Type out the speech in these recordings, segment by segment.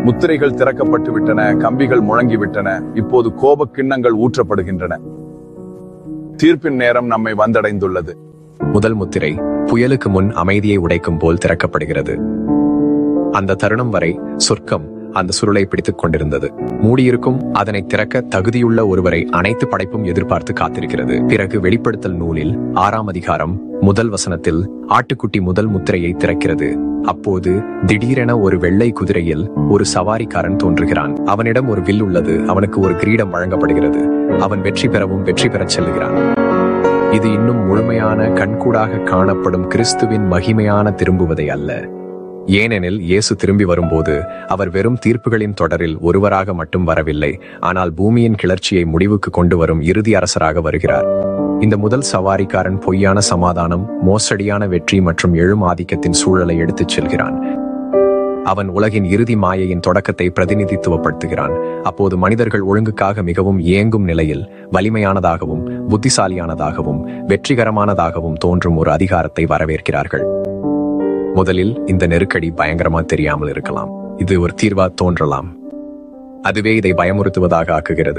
முத்திரைகள் திறக்கப்பட்டு விட்டன கம்பிகள் முழங்கிவிட்டன இப்போது கோப கிண்ணங்கள் ஊற்றப்படுகின்றன தீர்ப்பின் நேரம் நம்மை வந்தடைந்துள்ளது முதல் முத்திரை புயலுக்கு முன் அமைதியை உடைக்கும் போல் திறக்கப்படுகிறது அந்த தருணம் வரை சொர்க்கம் அந்த சுருளை பிடித்துக் கொண்டிருந்தது மூடியிருக்கும் அதனை திறக்க தகுதியுள்ள ஒருவரை அனைத்து படைப்பும் எதிர்பார்த்து காத்திருக்கிறது பிறகு வெளிப்படுத்தல் நூலில் ஆறாம் அதிகாரம் முதல் வசனத்தில் ஆட்டுக்குட்டி முதல் முத்திரையை திறக்கிறது அப்போது திடீரென ஒரு வெள்ளை குதிரையில் ஒரு சவாரிக்காரன் தோன்றுகிறான் அவனிடம் ஒரு வில் உள்ளது அவனுக்கு ஒரு கிரீடம் வழங்கப்படுகிறது அவன் வெற்றி பெறவும் வெற்றி பெறச் செல்லுகிறான் இது இன்னும் முழுமையான கண்கூடாக காணப்படும் கிறிஸ்துவின் மகிமையான திரும்புவதை அல்ல ஏனெனில் இயேசு திரும்பி வரும்போது அவர் வெறும் தீர்ப்புகளின் தொடரில் ஒருவராக மட்டும் வரவில்லை ஆனால் பூமியின் கிளர்ச்சியை முடிவுக்கு கொண்டு வரும் இறுதி அரசராக வருகிறார் இந்த முதல் சவாரிக்காரன் பொய்யான சமாதானம் மோசடியான வெற்றி மற்றும் எழும் ஆதிக்கத்தின் சூழலை எடுத்துச் செல்கிறான் அவன் உலகின் இறுதி மாயையின் தொடக்கத்தை பிரதிநிதித்துவப்படுத்துகிறான் அப்போது மனிதர்கள் ஒழுங்குக்காக மிகவும் ஏங்கும் நிலையில் வலிமையானதாகவும் புத்திசாலியானதாகவும் வெற்றிகரமானதாகவும் தோன்றும் ஒரு அதிகாரத்தை வரவேற்கிறார்கள் முதலில் இந்த நெருக்கடி பயங்கரமா தெரியாமல் இருக்கலாம் இது ஒரு தீர்வா தோன்றலாம் அதுவே இதை பயமுறுத்துவதாக ஆக்குகிறது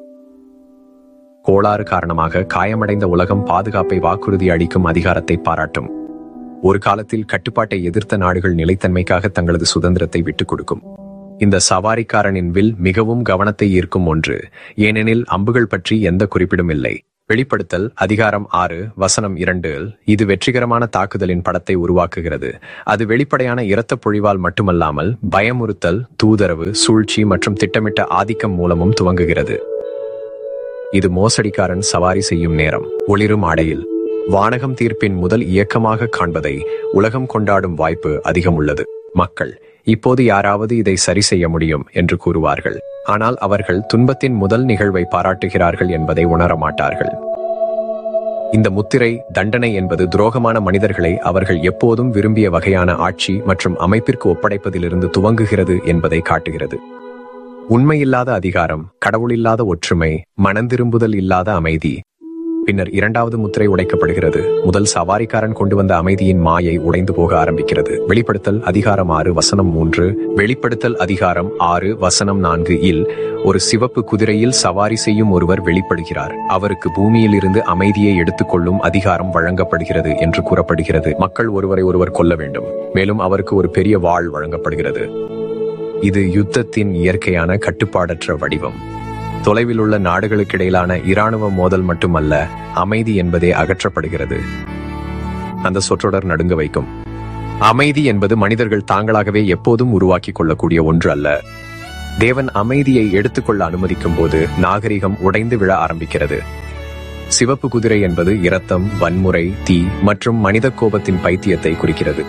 கோளாறு காரணமாக காயமடைந்த உலகம் பாதுகாப்பை வாக்குறுதி அளிக்கும் அதிகாரத்தை பாராட்டும் ஒரு காலத்தில் கட்டுப்பாட்டை எதிர்த்த நாடுகள் நிலைத்தன்மைக்காக தங்களது சுதந்திரத்தை விட்டுக் கொடுக்கும் இந்த சவாரிக்காரனின் வில் மிகவும் கவனத்தை ஈர்க்கும் ஒன்று ஏனெனில் அம்புகள் பற்றி எந்த குறிப்பிடும் இல்லை வெளிப்படுத்தல் அதிகாரம் ஆறு வசனம் இரண்டு இது வெற்றிகரமான தாக்குதலின் படத்தை உருவாக்குகிறது அது வெளிப்படையான இரத்தப் பொழிவால் மட்டுமல்லாமல் பயமுறுத்தல் தூதரவு சூழ்ச்சி மற்றும் திட்டமிட்ட ஆதிக்கம் மூலமும் துவங்குகிறது இது மோசடிக்காரன் சவாரி செய்யும் நேரம் ஒளிரும் ஆடையில் வானகம் தீர்ப்பின் முதல் இயக்கமாக காண்பதை உலகம் கொண்டாடும் வாய்ப்பு அதிகம் உள்ளது மக்கள் இப்போது யாராவது இதை சரி செய்ய முடியும் என்று கூறுவார்கள் ஆனால் அவர்கள் துன்பத்தின் முதல் நிகழ்வை பாராட்டுகிறார்கள் என்பதை உணர மாட்டார்கள் இந்த முத்திரை தண்டனை என்பது துரோகமான மனிதர்களை அவர்கள் எப்போதும் விரும்பிய வகையான ஆட்சி மற்றும் அமைப்பிற்கு ஒப்படைப்பதிலிருந்து துவங்குகிறது என்பதை காட்டுகிறது உண்மையில்லாத அதிகாரம் கடவுளில்லாத ஒற்றுமை மனந்திரும்புதல் இல்லாத அமைதி பின்னர் இரண்டாவது முத்திரை உடைக்கப்படுகிறது முதல் சவாரிக்காரன் கொண்டு வந்த அமைதியின் மாயை உடைந்து போக ஆரம்பிக்கிறது வெளிப்படுத்தல் அதிகாரம் ஆறு வசனம் மூன்று வெளிப்படுத்தல் அதிகாரம் ஆறு வசனம் நான்கு இல் ஒரு சிவப்பு குதிரையில் சவாரி செய்யும் ஒருவர் வெளிப்படுகிறார் அவருக்கு பூமியில் இருந்து அமைதியை எடுத்துக்கொள்ளும் அதிகாரம் வழங்கப்படுகிறது என்று கூறப்படுகிறது மக்கள் ஒருவரை ஒருவர் கொல்ல வேண்டும் மேலும் அவருக்கு ஒரு பெரிய வாழ் வழங்கப்படுகிறது இது யுத்தத்தின் இயற்கையான கட்டுப்பாடற்ற வடிவம் தொலைவில் உள்ள நாடுகளுக்கிடையிலான இராணுவ மோதல் மட்டுமல்ல அமைதி என்பதே அகற்றப்படுகிறது அந்த சொற்றொடர் நடுங்க வைக்கும் அமைதி என்பது மனிதர்கள் தாங்களாகவே எப்போதும் உருவாக்கிக் கொள்ளக்கூடிய ஒன்று அல்ல தேவன் அமைதியை எடுத்துக்கொள்ள அனுமதிக்கும் போது நாகரிகம் உடைந்து விழ ஆரம்பிக்கிறது சிவப்பு குதிரை என்பது இரத்தம் வன்முறை தீ மற்றும் மனித கோபத்தின் பைத்தியத்தை குறிக்கிறது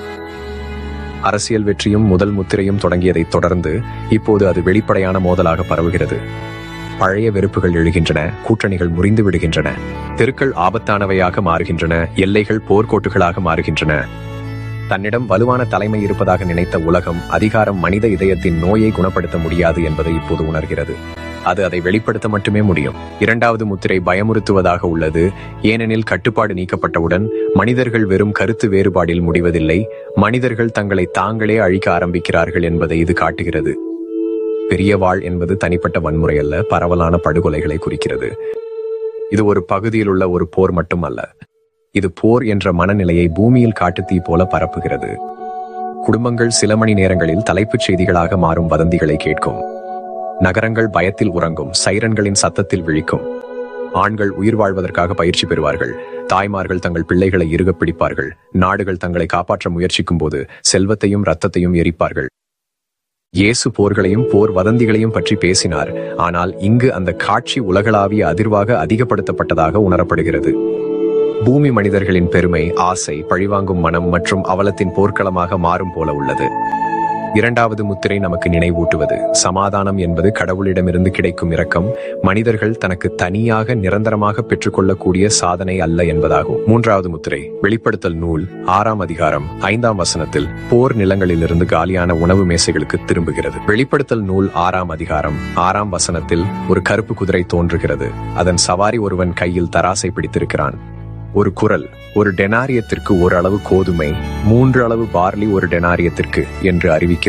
அரசியல் வெற்றியும் முதல் முத்திரையும் தொடங்கியதைத் தொடர்ந்து இப்போது அது வெளிப்படையான மோதலாக பரவுகிறது பழைய வெறுப்புகள் எழுகின்றன கூட்டணிகள் முறிந்து விடுகின்றன தெருக்கள் ஆபத்தானவையாக மாறுகின்றன எல்லைகள் போர்க்கோட்டுகளாக மாறுகின்றன தன்னிடம் வலுவான தலைமை இருப்பதாக நினைத்த உலகம் அதிகாரம் மனித இதயத்தின் நோயை குணப்படுத்த முடியாது என்பதை இப்போது உணர்கிறது அது அதை வெளிப்படுத்த மட்டுமே முடியும் இரண்டாவது முத்திரை பயமுறுத்துவதாக உள்ளது ஏனெனில் கட்டுப்பாடு நீக்கப்பட்டவுடன் மனிதர்கள் வெறும் கருத்து வேறுபாடில் முடிவதில்லை மனிதர்கள் தங்களை தாங்களே அழிக்க ஆரம்பிக்கிறார்கள் என்பதை இது காட்டுகிறது பெரிய வாழ் என்பது தனிப்பட்ட வன்முறை அல்ல பரவலான படுகொலைகளை குறிக்கிறது இது ஒரு பகுதியில் உள்ள ஒரு போர் மட்டுமல்ல இது போர் என்ற மனநிலையை பூமியில் காட்டுத்தீ போல பரப்புகிறது குடும்பங்கள் சில மணி நேரங்களில் தலைப்புச் செய்திகளாக மாறும் வதந்திகளை கேட்கும் நகரங்கள் பயத்தில் உறங்கும் சைரன்களின் சத்தத்தில் விழிக்கும் ஆண்கள் உயிர் வாழ்வதற்காக பயிற்சி பெறுவார்கள் தாய்மார்கள் தங்கள் பிள்ளைகளை இறுகப் பிடிப்பார்கள் நாடுகள் தங்களை காப்பாற்ற முயற்சிக்கும் போது செல்வத்தையும் ரத்தத்தையும் எரிப்பார்கள் இயேசு போர்களையும் போர் வதந்திகளையும் பற்றி பேசினார் ஆனால் இங்கு அந்த காட்சி உலகளாவிய அதிர்வாக அதிகப்படுத்தப்பட்டதாக உணரப்படுகிறது பூமி மனிதர்களின் பெருமை ஆசை பழிவாங்கும் மனம் மற்றும் அவலத்தின் போர்க்களமாக மாறும் போல உள்ளது இரண்டாவது முத்திரை நமக்கு நினைவூட்டுவது சமாதானம் என்பது கடவுளிடமிருந்து கிடைக்கும் இரக்கம் மனிதர்கள் தனக்கு தனியாக நிரந்தரமாக பெற்றுக்கொள்ளக்கூடிய சாதனை அல்ல என்பதாகும் மூன்றாவது முத்திரை வெளிப்படுத்தல் நூல் ஆறாம் அதிகாரம் ஐந்தாம் வசனத்தில் போர் நிலங்களிலிருந்து காலியான உணவு மேசைகளுக்கு திரும்புகிறது வெளிப்படுத்தல் நூல் ஆறாம் அதிகாரம் ஆறாம் வசனத்தில் ஒரு கருப்பு குதிரை தோன்றுகிறது அதன் சவாரி ஒருவன் கையில் தராசை பிடித்திருக்கிறான் ஒரு குரல் ஒரு டெனாரியத்திற்கு ஒரு அளவு கோதுமை மூன்று அளவு பார்லி ஒரு டெனாரியத்திற்கு என்று அறிவிக்கிறது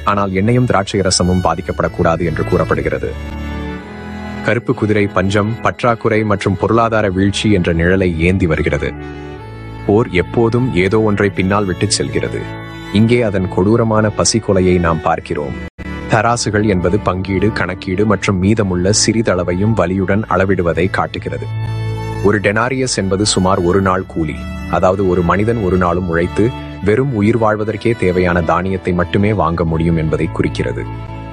ஆனால் எண்ணெயும் திராட்சை ரசமும் பாதிக்கப்படக்கூடாது என்று கூறப்படுகிறது கருப்பு குதிரை பஞ்சம் பற்றாக்குறை மற்றும் பொருளாதார வீழ்ச்சி என்ற நிழலை ஏந்தி வருகிறது போர் எப்போதும் ஏதோ ஒன்றை பின்னால் விட்டுச் செல்கிறது இங்கே அதன் கொடூரமான பசிக்கொலையை நாம் பார்க்கிறோம் தராசுகள் என்பது பங்கீடு கணக்கீடு மற்றும் மீதமுள்ள சிறிதளவையும் வலியுடன் அளவிடுவதை காட்டுகிறது ஒரு டெனாரியஸ் என்பது சுமார் ஒரு நாள் கூலி அதாவது ஒரு மனிதன் ஒரு நாளும் உழைத்து வெறும் உயிர் வாழ்வதற்கே தேவையான தானியத்தை மட்டுமே வாங்க முடியும் என்பதை குறிக்கிறது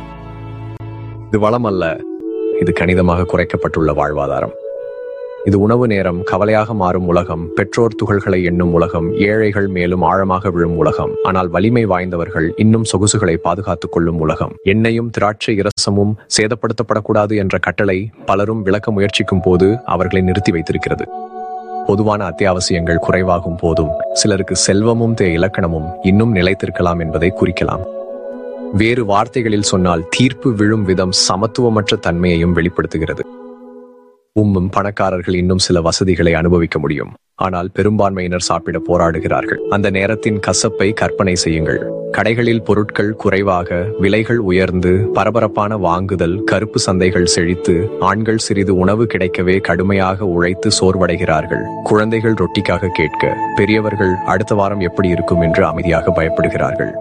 இது வளம் அல்ல இது கணிதமாக குறைக்கப்பட்டுள்ள வாழ்வாதாரம் இது உணவு நேரம் கவலையாக மாறும் உலகம் பெற்றோர் துகள்களை எண்ணும் உலகம் ஏழைகள் மேலும் ஆழமாக விழும் உலகம் ஆனால் வலிமை வாய்ந்தவர்கள் இன்னும் சொகுசுகளை பாதுகாத்துக் கொள்ளும் உலகம் எண்ணெயும் திராட்சை இரசமும் சேதப்படுத்தப்படக்கூடாது என்ற கட்டளை பலரும் விளக்க முயற்சிக்கும் போது அவர்களை நிறுத்தி வைத்திருக்கிறது பொதுவான அத்தியாவசியங்கள் குறைவாகும் போதும் சிலருக்கு செல்வமும் தே இலக்கணமும் இன்னும் நிலைத்திருக்கலாம் என்பதை குறிக்கலாம் வேறு வார்த்தைகளில் சொன்னால் தீர்ப்பு விழும் விதம் சமத்துவமற்ற தன்மையையும் வெளிப்படுத்துகிறது உம்மும் பணக்காரர்கள் இன்னும் சில வசதிகளை அனுபவிக்க முடியும் ஆனால் பெரும்பான்மையினர் சாப்பிட போராடுகிறார்கள் அந்த நேரத்தின் கசப்பை கற்பனை செய்யுங்கள் கடைகளில் பொருட்கள் குறைவாக விலைகள் உயர்ந்து பரபரப்பான வாங்குதல் கருப்பு சந்தைகள் செழித்து ஆண்கள் சிறிது உணவு கிடைக்கவே கடுமையாக உழைத்து சோர்வடைகிறார்கள் குழந்தைகள் ரொட்டிக்காக கேட்க பெரியவர்கள் அடுத்த வாரம் எப்படி இருக்கும் என்று அமைதியாக பயப்படுகிறார்கள்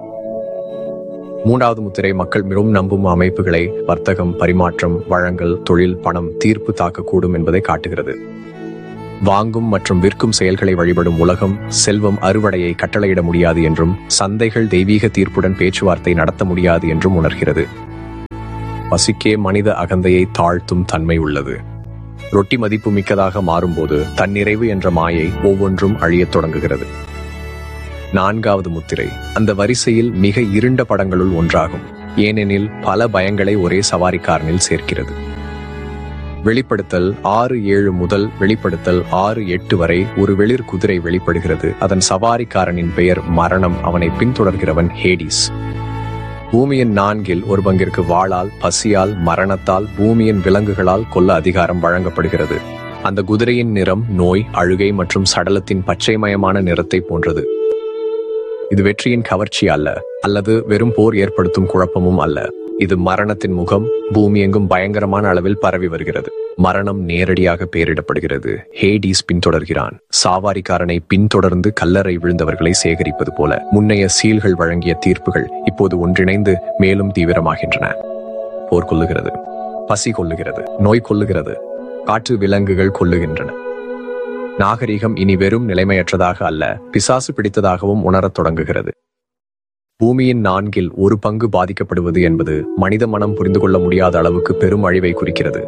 மூன்றாவது முத்திரை மக்கள் மிகவும் நம்பும் அமைப்புகளை வர்த்தகம் பரிமாற்றம் வழங்கல் தொழில் பணம் தீர்ப்பு தாக்கக்கூடும் என்பதை காட்டுகிறது வாங்கும் மற்றும் விற்கும் செயல்களை வழிபடும் உலகம் செல்வம் அறுவடையை கட்டளையிட முடியாது என்றும் சந்தைகள் தெய்வீக தீர்ப்புடன் பேச்சுவார்த்தை நடத்த முடியாது என்றும் உணர்கிறது பசிக்கே மனித அகந்தையை தாழ்த்தும் தன்மை உள்ளது ரொட்டி மதிப்பு மிக்கதாக மாறும்போது தன்னிறைவு என்ற மாயை ஒவ்வொன்றும் அழியத் தொடங்குகிறது நான்காவது முத்திரை அந்த வரிசையில் மிக இருண்ட படங்களுள் ஒன்றாகும் ஏனெனில் பல பயங்களை ஒரே சவாரிக்காரனில் சேர்க்கிறது வெளிப்படுத்தல் ஆறு ஏழு முதல் வெளிப்படுத்தல் ஆறு எட்டு வரை ஒரு வெளிர் குதிரை வெளிப்படுகிறது அதன் சவாரிக்காரனின் பெயர் மரணம் அவனை பின்தொடர்கிறவன் ஹேடிஸ் பூமியின் நான்கில் ஒரு பங்கிற்கு வாளால் பசியால் மரணத்தால் பூமியின் விலங்குகளால் கொல்ல அதிகாரம் வழங்கப்படுகிறது அந்த குதிரையின் நிறம் நோய் அழுகை மற்றும் சடலத்தின் பச்சைமயமான நிறத்தை போன்றது இது வெற்றியின் கவர்ச்சி அல்ல அல்லது வெறும் போர் ஏற்படுத்தும் குழப்பமும் அல்ல இது மரணத்தின் முகம் பூமி எங்கும் பயங்கரமான அளவில் பரவி வருகிறது மரணம் நேரடியாக பெயரிடப்படுகிறது ஹேடிஸ் பின்தொடர்கிறான் சாவாரிக்காரனை பின்தொடர்ந்து கல்லறை விழுந்தவர்களை சேகரிப்பது போல முன்னைய சீல்கள் வழங்கிய தீர்ப்புகள் இப்போது ஒன்றிணைந்து மேலும் தீவிரமாகின்றன போர் கொள்ளுகிறது பசி கொள்ளுகிறது நோய் கொள்ளுகிறது காட்டு விலங்குகள் கொள்ளுகின்றன நாகரிகம் இனி வெறும் நிலைமையற்றதாக அல்ல பிசாசு பிடித்ததாகவும் உணரத் தொடங்குகிறது பூமியின் நான்கில் ஒரு பங்கு பாதிக்கப்படுவது என்பது மனித மனம் புரிந்து கொள்ள முடியாத அளவுக்கு பெரும் அழிவை குறிக்கிறது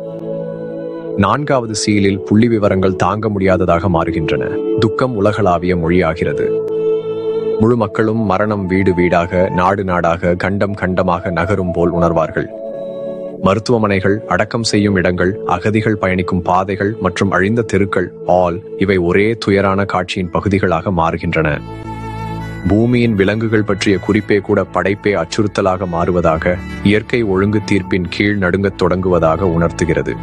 நான்காவது சீலில் புள்ளி விவரங்கள் தாங்க முடியாததாக மாறுகின்றன துக்கம் உலகளாவிய மொழியாகிறது முழு மக்களும் மரணம் வீடு வீடாக நாடு நாடாக கண்டம் கண்டமாக நகரும் போல் உணர்வார்கள் மருத்துவமனைகள் அடக்கம் செய்யும் இடங்கள் அகதிகள் பயணிக்கும் பாதைகள் மற்றும் அழிந்த தெருக்கள் ஆல் இவை ஒரே துயரான காட்சியின் பகுதிகளாக மாறுகின்றன பூமியின் விலங்குகள் பற்றிய குறிப்பே கூட படைப்பே அச்சுறுத்தலாக மாறுவதாக இயற்கை ஒழுங்கு தீர்ப்பின் கீழ் நடுங்கத் தொடங்குவதாக உணர்த்துகிறது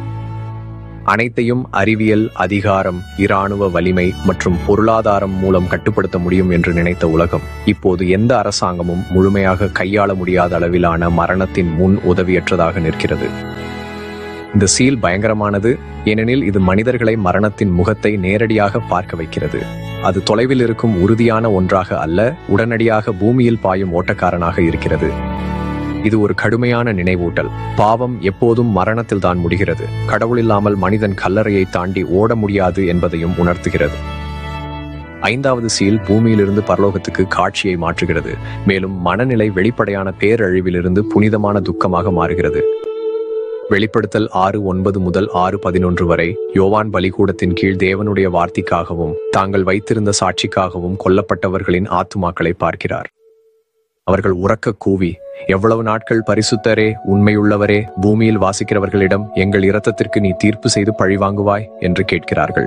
அனைத்தையும் அறிவியல் அதிகாரம் இராணுவ வலிமை மற்றும் பொருளாதாரம் மூலம் கட்டுப்படுத்த முடியும் என்று நினைத்த உலகம் இப்போது எந்த அரசாங்கமும் முழுமையாக கையாள முடியாத அளவிலான மரணத்தின் முன் உதவியற்றதாக நிற்கிறது இந்த சீல் பயங்கரமானது ஏனெனில் இது மனிதர்களை மரணத்தின் முகத்தை நேரடியாக பார்க்க வைக்கிறது அது தொலைவில் இருக்கும் உறுதியான ஒன்றாக அல்ல உடனடியாக பூமியில் பாயும் ஓட்டக்காரனாக இருக்கிறது இது ஒரு கடுமையான நினைவூட்டல் பாவம் எப்போதும் மரணத்தில் தான் முடிகிறது கடவுள் இல்லாமல் மனிதன் கல்லறையை தாண்டி ஓட முடியாது என்பதையும் உணர்த்துகிறது ஐந்தாவது சீல் பூமியிலிருந்து பரலோகத்துக்கு காட்சியை மாற்றுகிறது மேலும் மனநிலை வெளிப்படையான பேரழிவிலிருந்து புனிதமான துக்கமாக மாறுகிறது வெளிப்படுத்தல் ஆறு ஒன்பது முதல் ஆறு பதினொன்று வரை யோவான் பலிகூடத்தின் கீழ் தேவனுடைய வார்த்தைக்காகவும் தாங்கள் வைத்திருந்த சாட்சிக்காகவும் கொல்லப்பட்டவர்களின் ஆத்துமாக்களை பார்க்கிறார் அவர்கள் உறக்க கூவி எவ்வளவு நாட்கள் பரிசுத்தரே உண்மையுள்ளவரே பூமியில் வாசிக்கிறவர்களிடம் எங்கள் இரத்தத்திற்கு நீ தீர்ப்பு செய்து பழிவாங்குவாய் என்று கேட்கிறார்கள்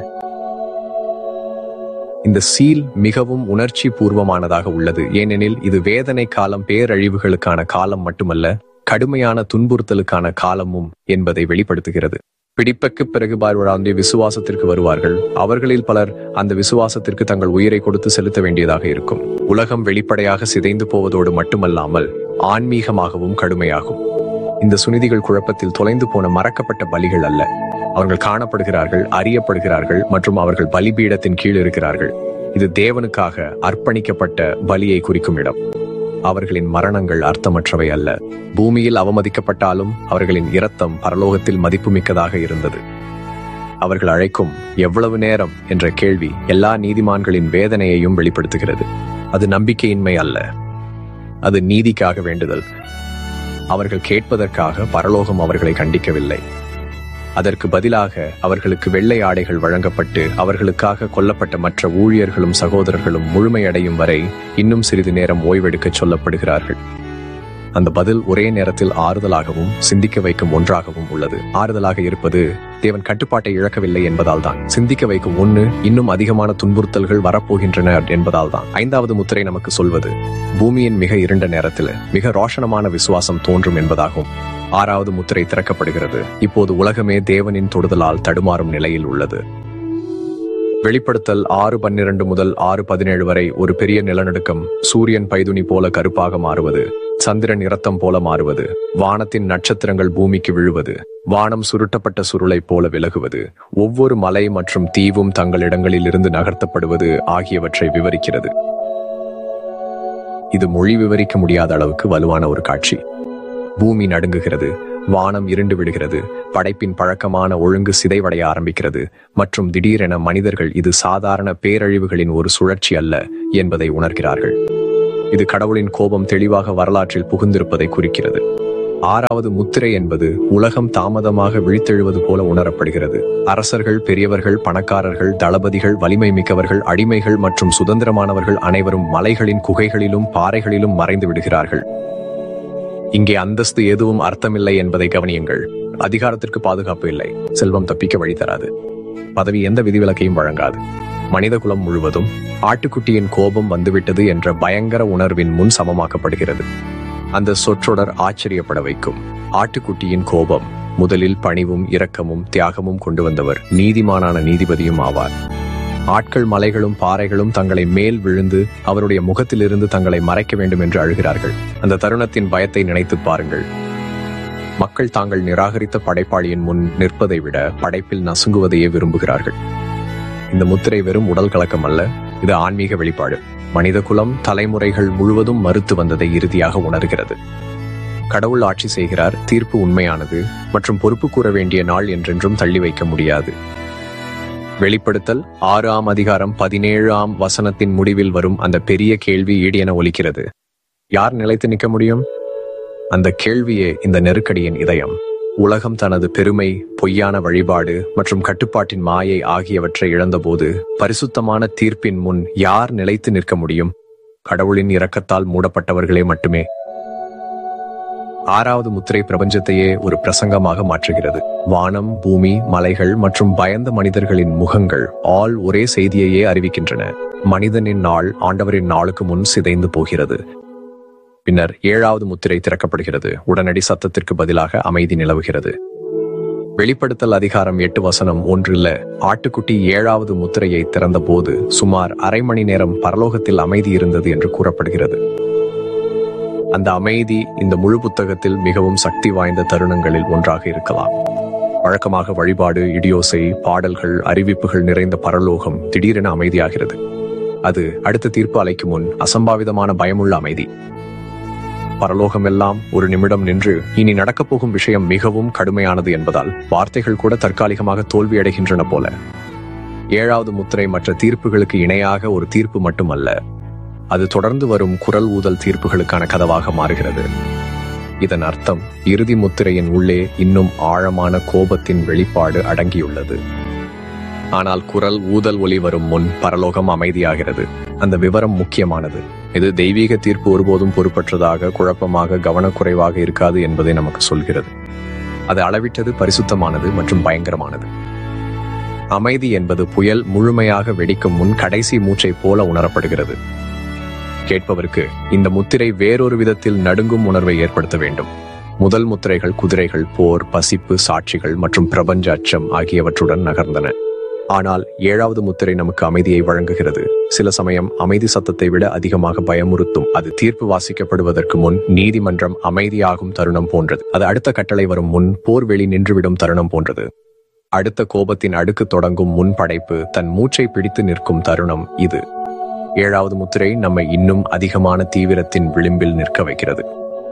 இந்த சீல் மிகவும் உணர்ச்சி பூர்வமானதாக உள்ளது ஏனெனில் இது வேதனை காலம் பேரழிவுகளுக்கான காலம் மட்டுமல்ல கடுமையான துன்புறுத்தலுக்கான காலமும் என்பதை வெளிப்படுத்துகிறது பிடிப்புக்கு பிறகு பார்வராந்திய விசுவாசத்திற்கு வருவார்கள் அவர்களில் பலர் அந்த விசுவாசத்திற்கு தங்கள் உயிரை கொடுத்து செலுத்த வேண்டியதாக இருக்கும் உலகம் வெளிப்படையாக சிதைந்து போவதோடு மட்டுமல்லாமல் ஆன்மீகமாகவும் கடுமையாகும் இந்த சுனிதிகள் குழப்பத்தில் தொலைந்து போன மறக்கப்பட்ட பலிகள் அல்ல அவர்கள் காணப்படுகிறார்கள் அறியப்படுகிறார்கள் மற்றும் அவர்கள் பலிபீடத்தின் கீழ் இருக்கிறார்கள் இது தேவனுக்காக அர்ப்பணிக்கப்பட்ட பலியை குறிக்கும் இடம் அவர்களின் மரணங்கள் அர்த்தமற்றவை அல்ல பூமியில் அவமதிக்கப்பட்டாலும் அவர்களின் இரத்தம் பரலோகத்தில் மதிப்புமிக்கதாக இருந்தது அவர்கள் அழைக்கும் எவ்வளவு நேரம் என்ற கேள்வி எல்லா நீதிமான்களின் வேதனையையும் வெளிப்படுத்துகிறது அது நம்பிக்கையின்மை அல்ல அது நீதிக்காக வேண்டுதல் அவர்கள் கேட்பதற்காக பரலோகம் அவர்களை கண்டிக்கவில்லை அதற்கு பதிலாக அவர்களுக்கு வெள்ளை ஆடைகள் வழங்கப்பட்டு அவர்களுக்காக கொல்லப்பட்ட மற்ற ஊழியர்களும் சகோதரர்களும் முழுமையடையும் வரை இன்னும் சிறிது நேரம் ஓய்வெடுக்கச் சொல்லப்படுகிறார்கள் அந்த பதில் ஒரே நேரத்தில் ஆறுதலாகவும் சிந்திக்க வைக்கும் ஒன்றாகவும் உள்ளது ஆறுதலாக இருப்பது தேவன் கட்டுப்பாட்டை இழக்கவில்லை என்பதால் தான் சிந்திக்க வைக்கும் ஒன்று இன்னும் அதிகமான துன்புறுத்தல்கள் வரப்போகின்றன என்பதால் தான் ஐந்தாவது முத்திரை நமக்கு சொல்வது பூமியின் மிக இருண்ட நேரத்தில் மிக ரோஷனமான விசுவாசம் தோன்றும் என்பதாகும் ஆறாவது முத்திரை திறக்கப்படுகிறது இப்போது உலகமே தேவனின் தொடுதலால் தடுமாறும் நிலையில் உள்ளது வெளிப்படுத்தல் ஆறு பன்னிரண்டு முதல் ஆறு பதினேழு வரை ஒரு பெரிய நிலநடுக்கம் சூரியன் பைதுனி போல கருப்பாக மாறுவது சந்திரன் இரத்தம் போல மாறுவது வானத்தின் நட்சத்திரங்கள் பூமிக்கு விழுவது வானம் சுருட்டப்பட்ட சுருளை போல விலகுவது ஒவ்வொரு மலை மற்றும் தீவும் தங்கள் இடங்களில் இருந்து நகர்த்தப்படுவது ஆகியவற்றை விவரிக்கிறது இது மொழி விவரிக்க முடியாத அளவுக்கு வலுவான ஒரு காட்சி பூமி நடுங்குகிறது வானம் இருண்டு விடுகிறது படைப்பின் பழக்கமான ஒழுங்கு சிதைவடைய ஆரம்பிக்கிறது மற்றும் திடீரென மனிதர்கள் இது சாதாரண பேரழிவுகளின் ஒரு சுழற்சி அல்ல என்பதை உணர்கிறார்கள் இது கடவுளின் கோபம் தெளிவாக வரலாற்றில் புகுந்திருப்பதை குறிக்கிறது ஆறாவது முத்திரை என்பது உலகம் தாமதமாக விழித்தெழுவது போல உணரப்படுகிறது அரசர்கள் பெரியவர்கள் பணக்காரர்கள் தளபதிகள் வலிமை மிக்கவர்கள் அடிமைகள் மற்றும் சுதந்திரமானவர்கள் அனைவரும் மலைகளின் குகைகளிலும் பாறைகளிலும் மறைந்து விடுகிறார்கள் இங்கே அந்தஸ்து எதுவும் அர்த்தமில்லை என்பதை கவனியுங்கள் அதிகாரத்திற்கு பாதுகாப்பு இல்லை செல்வம் தப்பிக்க வழி தராது பதவி எந்த விதிவிலக்கையும் வழங்காது மனித குலம் முழுவதும் ஆட்டுக்குட்டியின் கோபம் வந்துவிட்டது என்ற பயங்கர உணர்வின் முன் சமமாக்கப்படுகிறது அந்த சொற்றொடர் ஆச்சரியப்பட வைக்கும் ஆட்டுக்குட்டியின் கோபம் முதலில் பணிவும் இரக்கமும் தியாகமும் கொண்டு வந்தவர் நீதிமானான நீதிபதியும் ஆவார் ஆட்கள் மலைகளும் பாறைகளும் தங்களை மேல் விழுந்து அவருடைய முகத்திலிருந்து தங்களை மறைக்க வேண்டும் என்று அழுகிறார்கள் அந்த தருணத்தின் பயத்தை நினைத்து பாருங்கள் மக்கள் தாங்கள் நிராகரித்த படைப்பாளியின் முன் நிற்பதை விட படைப்பில் நசுங்குவதையே விரும்புகிறார்கள் இந்த முத்திரை வெறும் உடல் கலக்கம் அல்ல இது ஆன்மீக வெளிப்பாடு மனித குலம் தலைமுறைகள் முழுவதும் மறுத்து வந்ததை இறுதியாக உணர்கிறது கடவுள் ஆட்சி செய்கிறார் தீர்ப்பு உண்மையானது மற்றும் பொறுப்பு கூற வேண்டிய நாள் என்றென்றும் தள்ளி வைக்க முடியாது வெளிப்படுத்தல் ஆறாம் அதிகாரம் பதினேழாம் வசனத்தின் முடிவில் வரும் அந்த பெரிய கேள்வி ஈடியென ஒலிக்கிறது யார் நிலைத்து நிற்க முடியும் அந்த கேள்வியே இந்த நெருக்கடியின் இதயம் உலகம் தனது பெருமை பொய்யான வழிபாடு மற்றும் கட்டுப்பாட்டின் மாயை ஆகியவற்றை இழந்தபோது பரிசுத்தமான தீர்ப்பின் முன் யார் நிலைத்து நிற்க முடியும் கடவுளின் இரக்கத்தால் மூடப்பட்டவர்களே மட்டுமே ஆறாவது முத்திரை பிரபஞ்சத்தையே ஒரு பிரசங்கமாக மாற்றுகிறது வானம் பூமி மலைகள் மற்றும் பயந்த மனிதர்களின் முகங்கள் ஆல் ஒரே செய்தியையே அறிவிக்கின்றன மனிதனின் நாள் ஆண்டவரின் நாளுக்கு முன் சிதைந்து போகிறது பின்னர் ஏழாவது முத்திரை திறக்கப்படுகிறது உடனடி சத்தத்திற்கு பதிலாக அமைதி நிலவுகிறது வெளிப்படுத்தல் அதிகாரம் எட்டு வசனம் ஒன்றில் ஆட்டுக்குட்டி ஏழாவது முத்திரையை திறந்தபோது சுமார் அரை மணி நேரம் பரலோகத்தில் அமைதி இருந்தது என்று கூறப்படுகிறது அந்த அமைதி இந்த முழு புத்தகத்தில் மிகவும் சக்தி வாய்ந்த தருணங்களில் ஒன்றாக இருக்கலாம் வழக்கமாக வழிபாடு இடியோசை பாடல்கள் அறிவிப்புகள் நிறைந்த பரலோகம் திடீரென அமைதியாகிறது அது அடுத்த தீர்ப்பு அலைக்கு முன் அசம்பாவிதமான பயமுள்ள அமைதி பரலோகம் எல்லாம் ஒரு நிமிடம் நின்று இனி நடக்கப் போகும் விஷயம் மிகவும் கடுமையானது என்பதால் வார்த்தைகள் கூட தற்காலிகமாக தோல்வியடைகின்றன போல ஏழாவது முத்திரை மற்ற தீர்ப்புகளுக்கு இணையாக ஒரு தீர்ப்பு மட்டுமல்ல அது தொடர்ந்து வரும் குரல் ஊதல் தீர்ப்புகளுக்கான கதவாக மாறுகிறது இதன் அர்த்தம் இறுதி முத்திரையின் உள்ளே இன்னும் ஆழமான கோபத்தின் வெளிப்பாடு அடங்கியுள்ளது ஆனால் குரல் ஊதல் ஒலி வரும் முன் பரலோகம் அமைதியாகிறது அந்த விவரம் முக்கியமானது இது தெய்வீக தீர்ப்பு ஒருபோதும் பொறுப்பற்றதாக குழப்பமாக கவனக்குறைவாக இருக்காது என்பதை நமக்கு சொல்கிறது அது அளவிட்டது பரிசுத்தமானது மற்றும் பயங்கரமானது அமைதி என்பது புயல் முழுமையாக வெடிக்கும் முன் கடைசி மூச்சை போல உணரப்படுகிறது கேட்பவருக்கு இந்த முத்திரை வேறொரு விதத்தில் நடுங்கும் உணர்வை ஏற்படுத்த வேண்டும் முதல் முத்திரைகள் குதிரைகள் போர் பசிப்பு சாட்சிகள் மற்றும் பிரபஞ்ச அச்சம் ஆகியவற்றுடன் நகர்ந்தன ஆனால் ஏழாவது முத்திரை நமக்கு அமைதியை வழங்குகிறது சில சமயம் அமைதி சத்தத்தை விட அதிகமாக பயமுறுத்தும் அது தீர்ப்பு வாசிக்கப்படுவதற்கு முன் நீதிமன்றம் அமைதியாகும் தருணம் போன்றது அது அடுத்த கட்டளை வரும் முன் போர்வெளி நின்றுவிடும் தருணம் போன்றது அடுத்த கோபத்தின் அடுக்கு தொடங்கும் முன் படைப்பு தன் மூச்சை பிடித்து நிற்கும் தருணம் இது ஏழாவது முத்திரை நம்மை இன்னும் அதிகமான தீவிரத்தின் விளிம்பில் நிற்க வைக்கிறது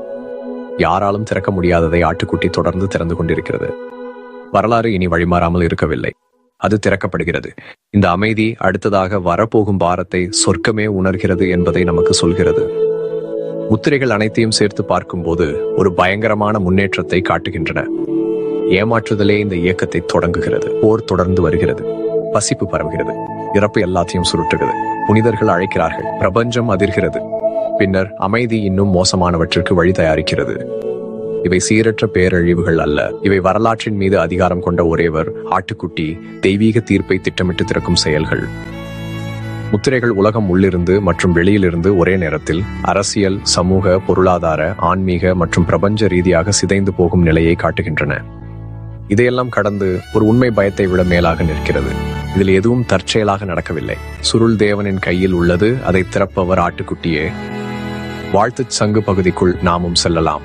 யாராலும் திறக்க முடியாததை ஆட்டுக்குட்டி தொடர்ந்து திறந்து கொண்டிருக்கிறது வரலாறு இனி வழிமாறாமல் இருக்கவில்லை அது திறக்கப்படுகிறது இந்த அமைதி அடுத்ததாக வரப்போகும் பாரத்தை சொர்க்கமே உணர்கிறது என்பதை நமக்கு சொல்கிறது முத்திரைகள் அனைத்தையும் சேர்த்து பார்க்கும்போது ஒரு பயங்கரமான முன்னேற்றத்தை காட்டுகின்றன ஏமாற்றுதலே இந்த இயக்கத்தை தொடங்குகிறது போர் தொடர்ந்து வருகிறது பசிப்பு பரவுகிறது இறப்பு எல்லாத்தையும் சுருட்டுகிறது புனிதர்கள் அழைக்கிறார்கள் பிரபஞ்சம் அதிர்கிறது பின்னர் அமைதி இன்னும் மோசமானவற்றிற்கு வழி தயாரிக்கிறது இவை சீரற்ற பேரழிவுகள் அல்ல இவை வரலாற்றின் மீது அதிகாரம் கொண்ட ஒரேவர் ஆட்டுக்குட்டி தெய்வீக தீர்ப்பை திட்டமிட்டு திறக்கும் செயல்கள் முத்திரைகள் உலகம் உள்ளிருந்து மற்றும் வெளியிலிருந்து ஒரே நேரத்தில் அரசியல் சமூக பொருளாதார ஆன்மீக மற்றும் பிரபஞ்ச ரீதியாக சிதைந்து போகும் நிலையை காட்டுகின்றன இதையெல்லாம் கடந்து ஒரு உண்மை பயத்தை விட மேலாக நிற்கிறது இதில் எதுவும் தற்செயலாக நடக்கவில்லை சுருள் தேவனின் கையில் உள்ளது அதை திறப்பவர் ஆட்டுக்குட்டியே வாழ்த்துச் சங்கு பகுதிக்குள் நாமும் செல்லலாம்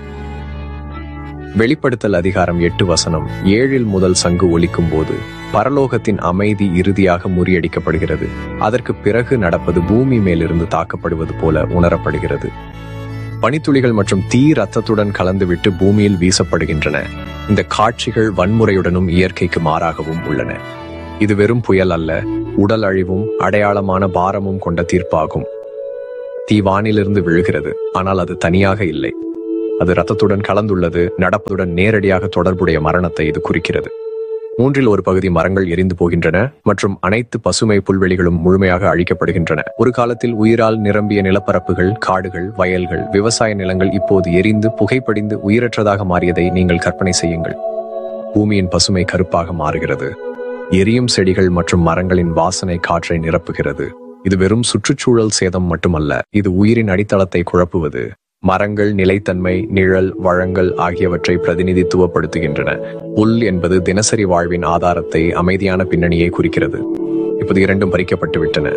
வெளிப்படுத்தல் அதிகாரம் எட்டு வசனம் ஏழில் முதல் சங்கு ஒலிக்கும் போது பரலோகத்தின் அமைதி இறுதியாக முறியடிக்கப்படுகிறது அதற்கு பிறகு நடப்பது பூமி மேலிருந்து தாக்கப்படுவது போல உணரப்படுகிறது பனித்துளிகள் மற்றும் தீ ரத்தத்துடன் கலந்துவிட்டு பூமியில் வீசப்படுகின்றன இந்த காட்சிகள் வன்முறையுடனும் இயற்கைக்கு மாறாகவும் உள்ளன இது வெறும் புயல் அல்ல உடல் அழிவும் அடையாளமான பாரமும் கொண்ட தீர்ப்பாகும் தீ வானிலிருந்து விழுகிறது ஆனால் அது தனியாக இல்லை அது ரத்தத்துடன் கலந்துள்ளது நடப்பதுடன் நேரடியாக தொடர்புடைய மரணத்தை இது குறிக்கிறது மூன்றில் ஒரு பகுதி மரங்கள் எரிந்து போகின்றன மற்றும் அனைத்து பசுமை புல்வெளிகளும் முழுமையாக அழிக்கப்படுகின்றன ஒரு காலத்தில் உயிரால் நிரம்பிய நிலப்பரப்புகள் காடுகள் வயல்கள் விவசாய நிலங்கள் இப்போது எரிந்து புகைப்படிந்து உயிரற்றதாக மாறியதை நீங்கள் கற்பனை செய்யுங்கள் பூமியின் பசுமை கருப்பாக மாறுகிறது எரியும் செடிகள் மற்றும் மரங்களின் வாசனை காற்றை நிரப்புகிறது இது வெறும் சுற்றுச்சூழல் சேதம் மட்டுமல்ல இது உயிரின் அடித்தளத்தை குழப்புவது மரங்கள் நிலைத்தன்மை நிழல் வழங்கல் ஆகியவற்றை பிரதிநிதித்துவப்படுத்துகின்றன புல் என்பது தினசரி வாழ்வின் ஆதாரத்தை அமைதியான பின்னணியை குறிக்கிறது இப்போது இரண்டும் பறிக்கப்பட்டு விட்டன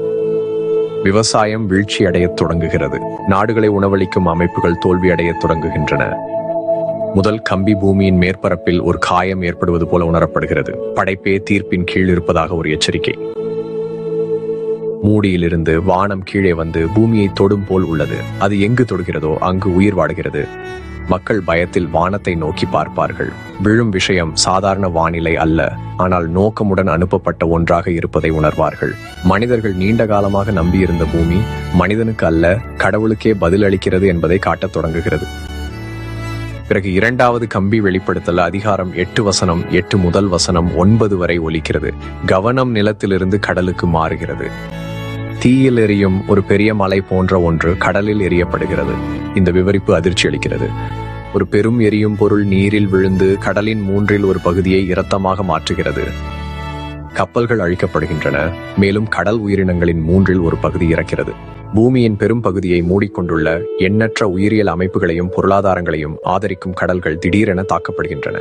விவசாயம் வீழ்ச்சியடையத் தொடங்குகிறது நாடுகளை உணவளிக்கும் அமைப்புகள் தோல்வியடையத் தொடங்குகின்றன முதல் கம்பி பூமியின் மேற்பரப்பில் ஒரு காயம் ஏற்படுவது போல உணரப்படுகிறது படைப்பே தீர்ப்பின் கீழ் இருப்பதாக ஒரு எச்சரிக்கை மூடியிலிருந்து வானம் கீழே வந்து பூமியை தொடும் போல் உள்ளது அது எங்கு தொடுகிறதோ அங்கு உயிர் வாடுகிறது மக்கள் பயத்தில் வானத்தை நோக்கி பார்ப்பார்கள் விழும் விஷயம் சாதாரண வானிலை அல்ல ஆனால் நோக்கமுடன் அனுப்பப்பட்ட ஒன்றாக இருப்பதை உணர்வார்கள் மனிதர்கள் நீண்ட காலமாக நம்பியிருந்த பூமி மனிதனுக்கு அல்ல கடவுளுக்கே பதிலளிக்கிறது என்பதை காட்டத் தொடங்குகிறது பிறகு இரண்டாவது கம்பி வெளிப்படுத்தல் அதிகாரம் எட்டு வசனம் எட்டு முதல் வசனம் ஒன்பது வரை ஒலிக்கிறது கவனம் நிலத்திலிருந்து கடலுக்கு மாறுகிறது தீயில் எரியும் ஒரு பெரிய மலை போன்ற ஒன்று கடலில் எரியப்படுகிறது இந்த விவரிப்பு அதிர்ச்சி அளிக்கிறது ஒரு பெரும் எரியும் பொருள் நீரில் விழுந்து கடலின் மூன்றில் ஒரு பகுதியை இரத்தமாக மாற்றுகிறது கப்பல்கள் அழிக்கப்படுகின்றன மேலும் கடல் உயிரினங்களின் மூன்றில் ஒரு பகுதி இறக்கிறது பூமியின் பெரும் பகுதியை மூடிக்கொண்டுள்ள எண்ணற்ற உயிரியல் அமைப்புகளையும் பொருளாதாரங்களையும் ஆதரிக்கும் கடல்கள் திடீரென தாக்கப்படுகின்றன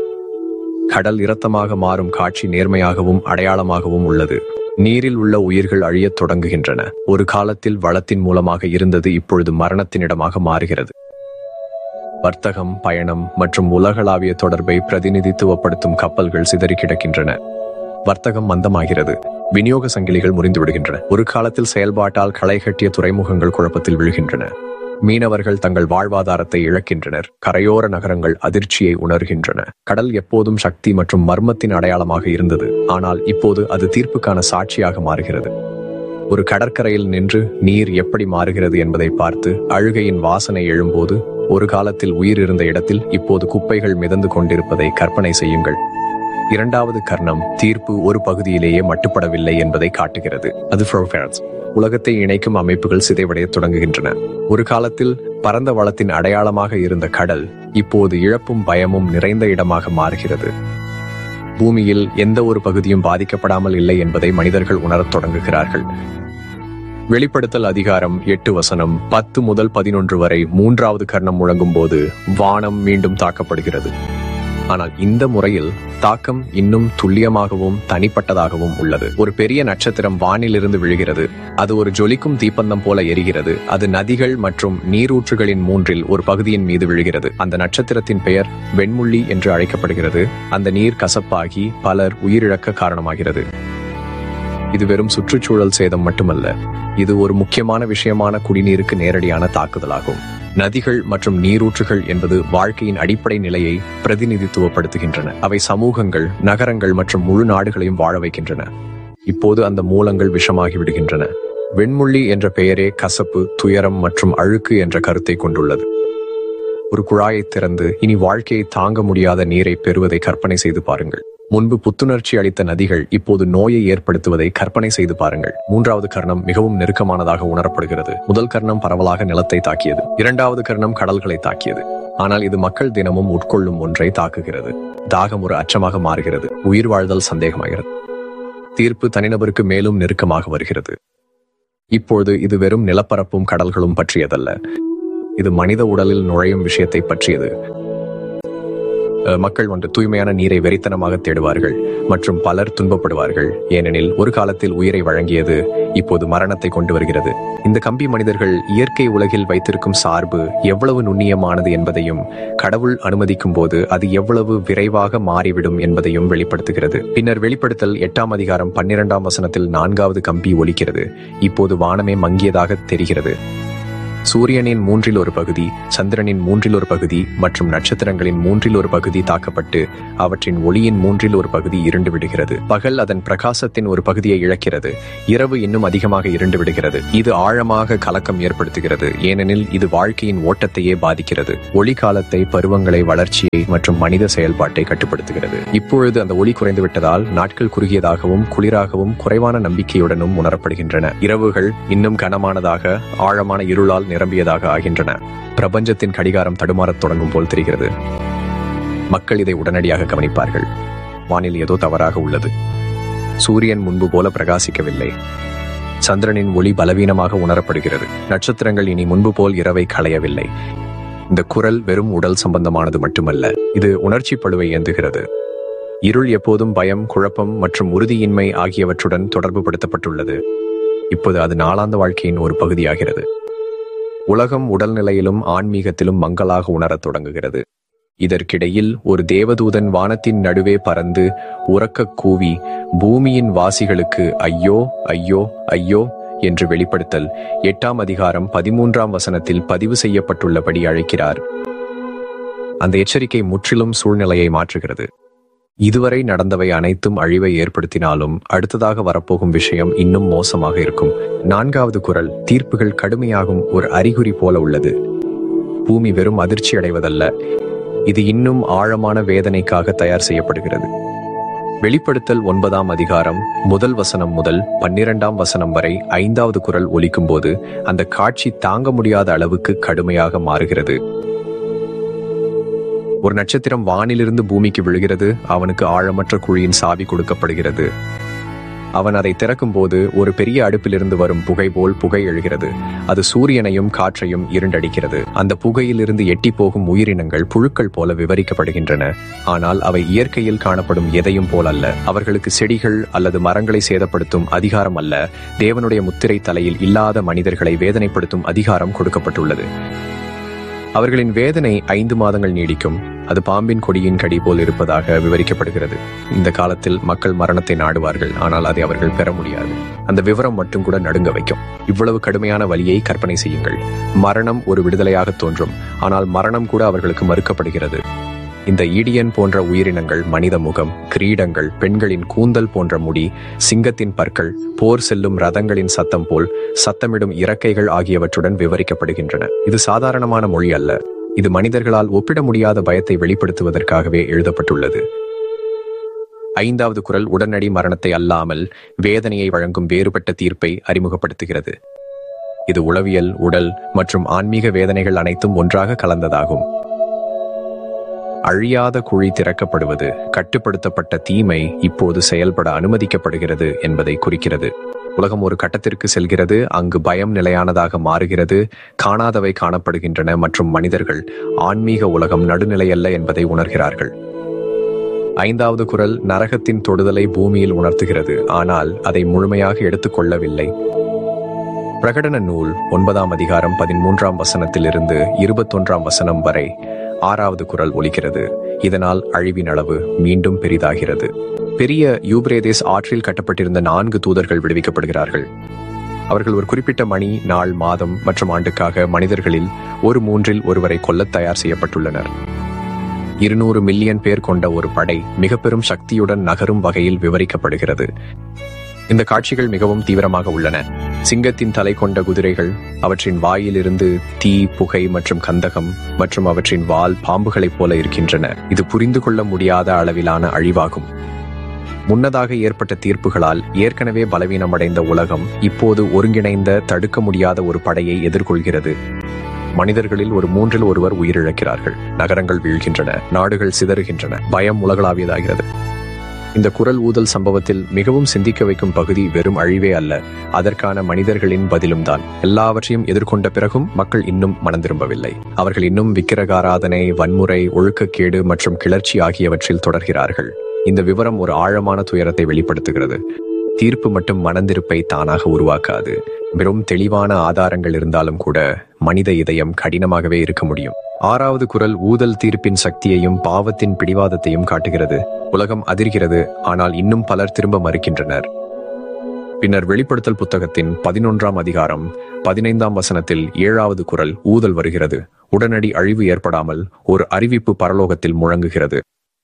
கடல் இரத்தமாக மாறும் காட்சி நேர்மையாகவும் அடையாளமாகவும் உள்ளது நீரில் உள்ள உயிர்கள் அழியத் தொடங்குகின்றன ஒரு காலத்தில் வளத்தின் மூலமாக இருந்தது இப்பொழுது மரணத்தினிடமாக மாறுகிறது வர்த்தகம் பயணம் மற்றும் உலகளாவிய தொடர்பை பிரதிநிதித்துவப்படுத்தும் கப்பல்கள் சிதறி கிடக்கின்றன வர்த்தகம் மந்தமாகிறது விநியோக சங்கிலிகள் முறிந்து விடுகின்றன ஒரு காலத்தில் செயல்பாட்டால் களை கட்டிய துறைமுகங்கள் குழப்பத்தில் விழுகின்றன மீனவர்கள் தங்கள் வாழ்வாதாரத்தை இழக்கின்றனர் கரையோர நகரங்கள் அதிர்ச்சியை உணர்கின்றன கடல் எப்போதும் சக்தி மற்றும் மர்மத்தின் அடையாளமாக இருந்தது ஆனால் இப்போது அது தீர்ப்புக்கான சாட்சியாக மாறுகிறது ஒரு கடற்கரையில் நின்று நீர் எப்படி மாறுகிறது என்பதை பார்த்து அழுகையின் வாசனை எழும்போது ஒரு காலத்தில் உயிர் இருந்த இடத்தில் இப்போது குப்பைகள் மிதந்து கொண்டிருப்பதை கற்பனை செய்யுங்கள் இரண்டாவது கர்ணம் தீர்ப்பு ஒரு பகுதியிலேயே மட்டுப்படவில்லை என்பதை காட்டுகிறது அது Proverbs. உலகத்தை இணைக்கும் அமைப்புகள் சிதைவடையத் தொடங்குகின்றன ஒரு காலத்தில் பரந்த வளத்தின் அடையாளமாக இருந்த கடல் இப்போது இழப்பும் பயமும் நிறைந்த இடமாக மாறுகிறது பூமியில் எந்த ஒரு பகுதியும் பாதிக்கப்படாமல் இல்லை என்பதை மனிதர்கள் உணரத் தொடங்குகிறார்கள் வெளிப்படுத்தல் அதிகாரம் எட்டு வசனம் பத்து முதல் பதினொன்று வரை மூன்றாவது கர்ணம் முழங்கும் போது வானம் மீண்டும் தாக்கப்படுகிறது ஆனால் இந்த முறையில் தாக்கம் இன்னும் துல்லியமாகவும் தனிப்பட்டதாகவும் உள்ளது ஒரு பெரிய நட்சத்திரம் வானிலிருந்து விழுகிறது அது ஒரு ஜொலிக்கும் தீப்பந்தம் போல எரிகிறது அது நதிகள் மற்றும் நீரூற்றுகளின் மூன்றில் ஒரு பகுதியின் மீது விழுகிறது அந்த நட்சத்திரத்தின் பெயர் வெண்முள்ளி என்று அழைக்கப்படுகிறது அந்த நீர் கசப்பாகி பலர் உயிரிழக்க காரணமாகிறது இது வெறும் சுற்றுச்சூழல் சேதம் மட்டுமல்ல இது ஒரு முக்கியமான விஷயமான குடிநீருக்கு நேரடியான தாக்குதலாகும் நதிகள் மற்றும் நீரூற்றுகள் என்பது வாழ்க்கையின் அடிப்படை நிலையை பிரதிநிதித்துவப்படுத்துகின்றன அவை சமூகங்கள் நகரங்கள் மற்றும் முழு நாடுகளையும் வாழ வைக்கின்றன இப்போது அந்த மூலங்கள் விஷமாகி விடுகின்றன வெண்முள்ளி என்ற பெயரே கசப்பு துயரம் மற்றும் அழுக்கு என்ற கருத்தை கொண்டுள்ளது ஒரு குழாயை திறந்து இனி வாழ்க்கையை தாங்க முடியாத நீரை பெறுவதை கற்பனை செய்து பாருங்கள் முன்பு புத்துணர்ச்சி அளித்த நதிகள் இப்போது நோயை ஏற்படுத்துவதை கற்பனை செய்து பாருங்கள் மூன்றாவது கர்ணம் மிகவும் நெருக்கமானதாக உணரப்படுகிறது முதல் கர்ணம் பரவலாக நிலத்தை தாக்கியது இரண்டாவது கர்ணம் கடல்களை தாக்கியது ஆனால் இது மக்கள் தினமும் உட்கொள்ளும் ஒன்றை தாக்குகிறது தாகம் ஒரு அச்சமாக மாறுகிறது உயிர் வாழ்தல் சந்தேகமாகிறது தீர்ப்பு தனிநபருக்கு மேலும் நெருக்கமாக வருகிறது இப்பொழுது இது வெறும் நிலப்பரப்பும் கடல்களும் பற்றியதல்ல இது மனித உடலில் நுழையும் விஷயத்தை பற்றியது அஹ், மக்கள் ஒன்று தூய்மையான நீரை வெறித்தனமாக தேடுவார்கள் மற்றும் பலர் துன்பப்படுவார்கள் ஏனெனில் ஒரு காலத்தில் உயிரை வழங்கியது இப்போது மரணத்தை கொண்டு வருகிறது இந்த கம்பி மனிதர்கள் இயற்கை உலகில் வைத்திருக்கும் சார்பு எவ்வளவு நுண்ணியமானது என்பதையும் கடவுள் அனுமதிக்கும் போது அது எவ்வளவு விரைவாக மாறிவிடும் என்பதையும் வெளிப்படுத்துகிறது பின்னர் வெளிப்படுத்தல் எட்டாம் அதிகாரம் பன்னிரெண்டாம் வசனத்தில் நான்காவது கம்பி ஒலிக்கிறது இப்போது வானமே மங்கியதாக தெரிகிறது சூரியனின் மூன்றில் ஒரு பகுதி சந்திரனின் மூன்றில் ஒரு பகுதி மற்றும் நட்சத்திரங்களின் மூன்றில் ஒரு பகுதி தாக்கப்பட்டு அவற்றின் ஒளியின் மூன்றில் ஒரு பகுதி இருண்டு விடுகிறது பகல் அதன் பிரகாசத்தின் ஒரு பகுதியை இழக்கிறது இரவு இன்னும் அதிகமாக இருண்டு விடுகிறது இது ஆழமாக கலக்கம் ஏற்படுத்துகிறது ஏனெனில் இது வாழ்க்கையின் ஓட்டத்தையே பாதிக்கிறது ஒளி காலத்தை பருவங்களை வளர்ச்சியை மற்றும் மனித செயல்பாட்டை கட்டுப்படுத்துகிறது இப்பொழுது அந்த ஒளி குறைந்து விட்டதால் நாட்கள் குறுகியதாகவும் குளிராகவும் குறைவான நம்பிக்கையுடனும் உணரப்படுகின்றன இரவுகள் இன்னும் கனமானதாக ஆழமான இருளால் நிரம்பியதாக ஆகின்றன பிரபஞ்சத்தின் கடிகாரம் தடுமாறத் தொடங்கும் போல் தெரிகிறது மக்கள் இதை உடனடியாக கவனிப்பார்கள் வானில் ஏதோ தவறாக உள்ளது சூரியன் முன்பு போல பிரகாசிக்கவில்லை சந்திரனின் ஒளி பலவீனமாக உணரப்படுகிறது நட்சத்திரங்கள் இனி முன்பு போல் இரவை களையவில்லை இந்த குரல் வெறும் உடல் சம்பந்தமானது மட்டுமல்ல இது உணர்ச்சி பழுவை ஏந்துகிறது இருள் எப்போதும் பயம் குழப்பம் மற்றும் உறுதியின்மை ஆகியவற்றுடன் தொடர்பு படுத்தப்பட்டுள்ளது இப்போது அது நாளாந்த வாழ்க்கையின் ஒரு பகுதியாகிறது உலகம் உடல்நிலையிலும் ஆன்மீகத்திலும் மங்கலாக உணரத் தொடங்குகிறது இதற்கிடையில் ஒரு தேவதூதன் வானத்தின் நடுவே பறந்து உறக்கக் கூவி பூமியின் வாசிகளுக்கு ஐயோ ஐயோ ஐயோ என்று வெளிப்படுத்தல் எட்டாம் அதிகாரம் பதிமூன்றாம் வசனத்தில் பதிவு செய்யப்பட்டுள்ளபடி அழைக்கிறார் அந்த எச்சரிக்கை முற்றிலும் சூழ்நிலையை மாற்றுகிறது இதுவரை நடந்தவை அனைத்தும் அழிவை ஏற்படுத்தினாலும் அடுத்ததாக வரப்போகும் விஷயம் இன்னும் மோசமாக இருக்கும் நான்காவது குரல் தீர்ப்புகள் கடுமையாகும் ஒரு அறிகுறி போல உள்ளது பூமி வெறும் அதிர்ச்சி அடைவதல்ல இது இன்னும் ஆழமான வேதனைக்காக தயார் செய்யப்படுகிறது வெளிப்படுத்தல் ஒன்பதாம் அதிகாரம் முதல் வசனம் முதல் பன்னிரெண்டாம் வசனம் வரை ஐந்தாவது குரல் ஒலிக்கும்போது அந்த காட்சி தாங்க முடியாத அளவுக்கு கடுமையாக மாறுகிறது ஒரு நட்சத்திரம் வானிலிருந்து பூமிக்கு விழுகிறது அவனுக்கு ஆழமற்ற குழியின் சாவி கொடுக்கப்படுகிறது அவன் அதை திறக்கும்போது ஒரு பெரிய அடுப்பிலிருந்து வரும் புகை போல் புகை எழுகிறது அது சூரியனையும் காற்றையும் இருண்டடிக்கிறது அந்த புகையிலிருந்து எட்டி போகும் உயிரினங்கள் புழுக்கள் போல விவரிக்கப்படுகின்றன ஆனால் அவை இயற்கையில் காணப்படும் எதையும் போல் அல்ல அவர்களுக்கு செடிகள் அல்லது மரங்களை சேதப்படுத்தும் அதிகாரம் அல்ல தேவனுடைய முத்திரை தலையில் இல்லாத மனிதர்களை வேதனைப்படுத்தும் அதிகாரம் கொடுக்கப்பட்டுள்ளது அவர்களின் வேதனை ஐந்து மாதங்கள் நீடிக்கும் அது பாம்பின் கொடியின் கடி போல் இருப்பதாக விவரிக்கப்படுகிறது இந்த காலத்தில் மக்கள் மரணத்தை நாடுவார்கள் ஆனால் அதை அவர்கள் பெற முடியாது அந்த விவரம் மட்டும் கூட நடுங்க வைக்கும் இவ்வளவு கடுமையான வலியை கற்பனை செய்யுங்கள் மரணம் ஒரு விடுதலையாக தோன்றும் ஆனால் மரணம் கூட அவர்களுக்கு மறுக்கப்படுகிறது இந்த ஈடியன் போன்ற உயிரினங்கள் மனித முகம் கிரீடங்கள் பெண்களின் கூந்தல் போன்ற முடி சிங்கத்தின் பற்கள் போர் செல்லும் ரதங்களின் சத்தம் போல் சத்தமிடும் இறக்கைகள் ஆகியவற்றுடன் விவரிக்கப்படுகின்றன இது சாதாரணமான மொழி அல்ல இது மனிதர்களால் ஒப்பிட முடியாத பயத்தை வெளிப்படுத்துவதற்காகவே எழுதப்பட்டுள்ளது ஐந்தாவது குரல் உடனடி மரணத்தை அல்லாமல் வேதனையை வழங்கும் வேறுபட்ட தீர்ப்பை அறிமுகப்படுத்துகிறது இது உளவியல் உடல் மற்றும் ஆன்மீக வேதனைகள் அனைத்தும் ஒன்றாக கலந்ததாகும் அழியாத குழி திறக்கப்படுவது கட்டுப்படுத்தப்பட்ட தீமை இப்போது செயல்பட அனுமதிக்கப்படுகிறது என்பதை குறிக்கிறது உலகம் ஒரு கட்டத்திற்கு செல்கிறது அங்கு பயம் நிலையானதாக மாறுகிறது காணாதவை காணப்படுகின்றன மற்றும் மனிதர்கள் ஆன்மீக உலகம் நடுநிலையல்ல என்பதை உணர்கிறார்கள் ஐந்தாவது குரல் நரகத்தின் தொடுதலை பூமியில் உணர்த்துகிறது ஆனால் அதை முழுமையாக எடுத்துக்கொள்ளவில்லை பிரகடன நூல் ஒன்பதாம் அதிகாரம் பதிமூன்றாம் வசனத்திலிருந்து இருபத்தொன்றாம் வசனம் வரை ஆறாவது குரல் ஒலிக்கிறது இதனால் அழிவின் அளவு மீண்டும் பெரிதாகிறது பெரிய யூப்ரேதேஸ் ஆற்றில் கட்டப்பட்டிருந்த நான்கு தூதர்கள் விடுவிக்கப்படுகிறார்கள் அவர்கள் ஒரு குறிப்பிட்ட மணி நாள் மாதம் மற்றும் ஆண்டுக்காக மனிதர்களில் ஒரு மூன்றில் ஒருவரை கொல்லத் தயார் செய்யப்பட்டுள்ளனர் இருநூறு மில்லியன் பேர் கொண்ட ஒரு படை மிக பெரும் சக்தியுடன் நகரும் வகையில் விவரிக்கப்படுகிறது இந்த காட்சிகள் மிகவும் தீவிரமாக உள்ளன சிங்கத்தின் தலை கொண்ட குதிரைகள் அவற்றின் வாயிலிருந்து தீ புகை மற்றும் கந்தகம் மற்றும் அவற்றின் வால் பாம்புகளைப் போல இருக்கின்றன இது புரிந்து கொள்ள முடியாத அளவிலான அழிவாகும் முன்னதாக ஏற்பட்ட தீர்ப்புகளால் ஏற்கனவே பலவீனமடைந்த உலகம் இப்போது ஒருங்கிணைந்த தடுக்க முடியாத ஒரு படையை எதிர்கொள்கிறது மனிதர்களில் ஒரு மூன்றில் ஒருவர் உயிரிழக்கிறார்கள் நகரங்கள் வீழ்கின்றன நாடுகள் சிதறுகின்றன பயம் உலகளாவியதாகிறது இந்த குரல் ஊதல் சம்பவத்தில் மிகவும் சிந்திக்க வைக்கும் பகுதி வெறும் அழிவே அல்ல அதற்கான மனிதர்களின் பதிலும் தான் எல்லாவற்றையும் எதிர்கொண்ட பிறகும் மக்கள் இன்னும் மனம் திரும்பவில்லை அவர்கள் இன்னும் விக்கிரகாராதனை வன்முறை ஒழுக்கக்கேடு மற்றும் கிளர்ச்சி ஆகியவற்றில் தொடர்கிறார்கள் இந்த விவரம் ஒரு ஆழமான துயரத்தை வெளிப்படுத்துகிறது தீர்ப்பு மட்டும் மனந்திருப்பை தானாக உருவாக்காது வெறும் தெளிவான ஆதாரங்கள் இருந்தாலும் கூட மனித இதயம் கடினமாகவே இருக்க முடியும் ஆறாவது குரல் ஊதல் தீர்ப்பின் சக்தியையும் பாவத்தின் பிடிவாதத்தையும் காட்டுகிறது உலகம் அதிர்கிறது ஆனால் இன்னும் பலர் திரும்ப மறுக்கின்றனர் பின்னர் வெளிப்படுத்தல் புத்தகத்தின் பதினொன்றாம் அதிகாரம் பதினைந்தாம் வசனத்தில் ஏழாவது குரல் ஊதல் வருகிறது உடனடி அழிவு ஏற்படாமல் ஒரு அறிவிப்பு பரலோகத்தில் முழங்குகிறது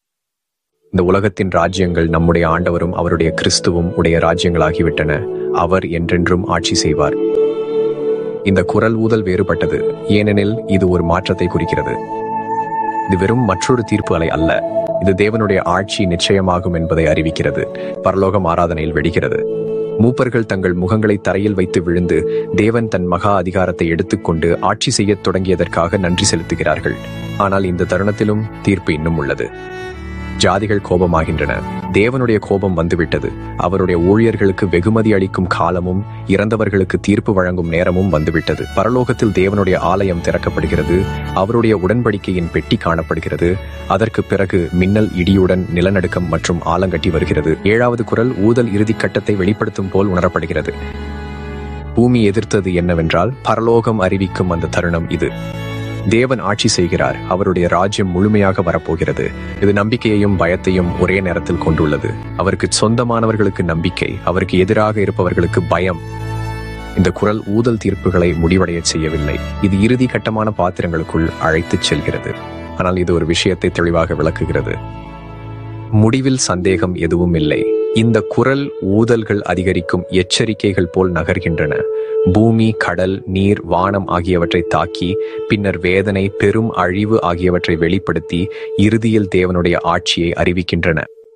இந்த உலகத்தின் ராஜ்யங்கள் நம்முடைய ஆண்டவரும் அவருடைய கிறிஸ்துவும் உடைய ராஜ்யங்களாகிவிட்டன அவர் என்றென்றும் ஆட்சி செய்வார் இந்த குரல் ஊதல் வேறுபட்டது ஏனெனில் இது ஒரு மாற்றத்தை குறிக்கிறது இது வெறும் மற்றொரு தீர்ப்பு அலை அல்ல இது தேவனுடைய ஆட்சி நிச்சயமாகும் என்பதை அறிவிக்கிறது பரலோகம் ஆராதனையில் வெடிக்கிறது மூப்பர்கள் தங்கள் முகங்களை தரையில் வைத்து விழுந்து தேவன் தன் மகா அதிகாரத்தை எடுத்துக்கொண்டு ஆட்சி செய்யத் தொடங்கியதற்காக நன்றி செலுத்துகிறார்கள் ஆனால் இந்த தருணத்திலும் தீர்ப்பு இன்னும் உள்ளது ஜாதிகள் கோபமாகின்றன தேவனுடைய கோபம் வந்துவிட்டது அவருடைய ஊழியர்களுக்கு வெகுமதி அளிக்கும் காலமும் இறந்தவர்களுக்கு தீர்ப்பு வழங்கும் நேரமும் வந்துவிட்டது பரலோகத்தில் தேவனுடைய ஆலயம் திறக்கப்படுகிறது அவருடைய உடன்படிக்கையின் பெட்டி காணப்படுகிறது அதற்கு பிறகு மின்னல் இடியுடன் நிலநடுக்கம் மற்றும் ஆலங்கட்டி வருகிறது ஏழாவது குரல் ஊதல் இறுதிக் கட்டத்தை வெளிப்படுத்தும் போல் உணரப்படுகிறது பூமி எதிர்த்தது என்னவென்றால் பரலோகம் அறிவிக்கும் அந்த தருணம் இது தேவன் ஆட்சி செய்கிறார் அவருடைய ராஜ்யம் முழுமையாக வரப்போகிறது இது நம்பிக்கையையும் பயத்தையும் ஒரே நேரத்தில் கொண்டுள்ளது அவருக்கு சொந்தமானவர்களுக்கு நம்பிக்கை அவருக்கு எதிராக இருப்பவர்களுக்கு பயம் இந்த குரல் ஊதல் தீர்ப்புகளை முடிவடையச் செய்யவில்லை இது இறுதி கட்டமான பாத்திரங்களுக்குள் அழைத்துச் செல்கிறது ஆனால் இது ஒரு விஷயத்தை தெளிவாக விளக்குகிறது முடிவில் சந்தேகம் எதுவும் இல்லை இந்த குரல் ஊதல்கள் அதிகரிக்கும் எச்சரிக்கைகள் போல் நகர்கின்றன பூமி கடல் நீர் வானம் ஆகியவற்றை தாக்கி பின்னர் வேதனை பெரும் அழிவு ஆகியவற்றை வெளிப்படுத்தி இறுதியில் தேவனுடைய ஆட்சியை அறிவிக்கின்றன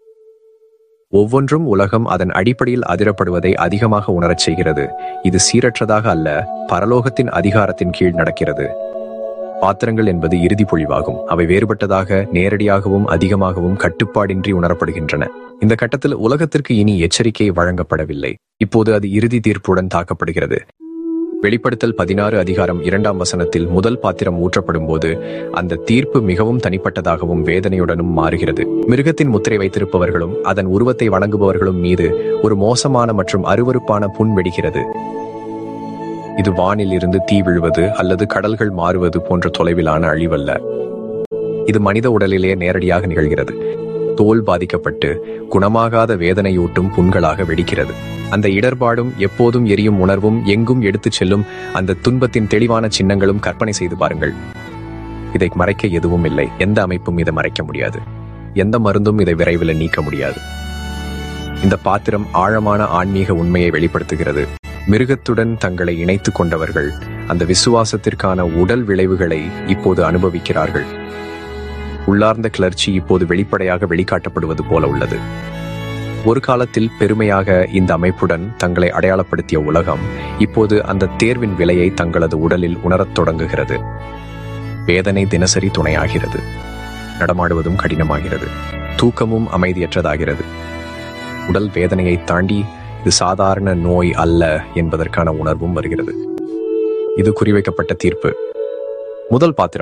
ஒவ்வொன்றும் உலகம் அதன் அடிப்படையில் அதிரப்படுவதை அதிகமாக உணரச் செய்கிறது இது சீரற்றதாக அல்ல பரலோகத்தின் அதிகாரத்தின் கீழ் நடக்கிறது பாத்திரங்கள் என்பது இறுதி பொழிவாகும் அவை வேறுபட்டதாக நேரடியாகவும் அதிகமாகவும் கட்டுப்பாடின்றி உணரப்படுகின்றன இந்த கட்டத்தில் உலகத்திற்கு இனி எச்சரிக்கை வழங்கப்படவில்லை இப்போது அது இறுதி தீர்ப்புடன் தாக்கப்படுகிறது வெளிப்படுத்தல் பதினாறு அதிகாரம் இரண்டாம் வசனத்தில் முதல் பாத்திரம் ஊற்றப்படும் போது அந்த தீர்ப்பு மிகவும் தனிப்பட்டதாகவும் வேதனையுடனும் மாறுகிறது மிருகத்தின் முத்திரை வைத்திருப்பவர்களும் அதன் உருவத்தை வணங்குபவர்களும் மீது ஒரு மோசமான மற்றும் அருவருப்பான புண் வெடிக்கிறது இது வானில் இருந்து தீ விழுவது அல்லது கடல்கள் மாறுவது போன்ற தொலைவிலான அழிவல்ல இது மனித உடலிலே நேரடியாக நிகழ்கிறது தோல் பாதிக்கப்பட்டு குணமாகாத வேதனையூட்டும் புண்களாக வெடிக்கிறது அந்த இடர்பாடும் எப்போதும் எரியும் உணர்வும் எங்கும் எடுத்துச் செல்லும் அந்த துன்பத்தின் தெளிவான சின்னங்களும் கற்பனை செய்து பாருங்கள் இதை மறைக்க எதுவும் இல்லை எந்த அமைப்பும் இதை மறைக்க முடியாது எந்த மருந்தும் இதை விரைவில் நீக்க முடியாது இந்த பாத்திரம் ஆழமான ஆன்மீக உண்மையை வெளிப்படுத்துகிறது மிருகத்துடன் தங்களை இணைத்துக் கொண்டவர்கள் அந்த விசுவாசத்திற்கான உடல் விளைவுகளை இப்போது அனுபவிக்கிறார்கள் உள்ளார்ந்த கிளர்ச்சி இப்போது வெளிப்படையாக வெளிக்காட்டப்படுவது போல உள்ளது ஒரு காலத்தில் பெருமையாக இந்த அமைப்புடன் தங்களை அடையாளப்படுத்திய உலகம் இப்போது அந்த தேர்வின் விலையை தங்களது உடலில் உணரத் தொடங்குகிறது வேதனை தினசரி துணையாகிறது நடமாடுவதும் கடினமாகிறது தூக்கமும் அமைதியற்றதாகிறது உடல் வேதனையை தாண்டி இது சாதாரண நோய் அல்ல என்பதற்கான உணர்வும் வருகிறது இது குறிவைக்கப்பட்ட தீர்ப்பு முதல் பாத்திரம்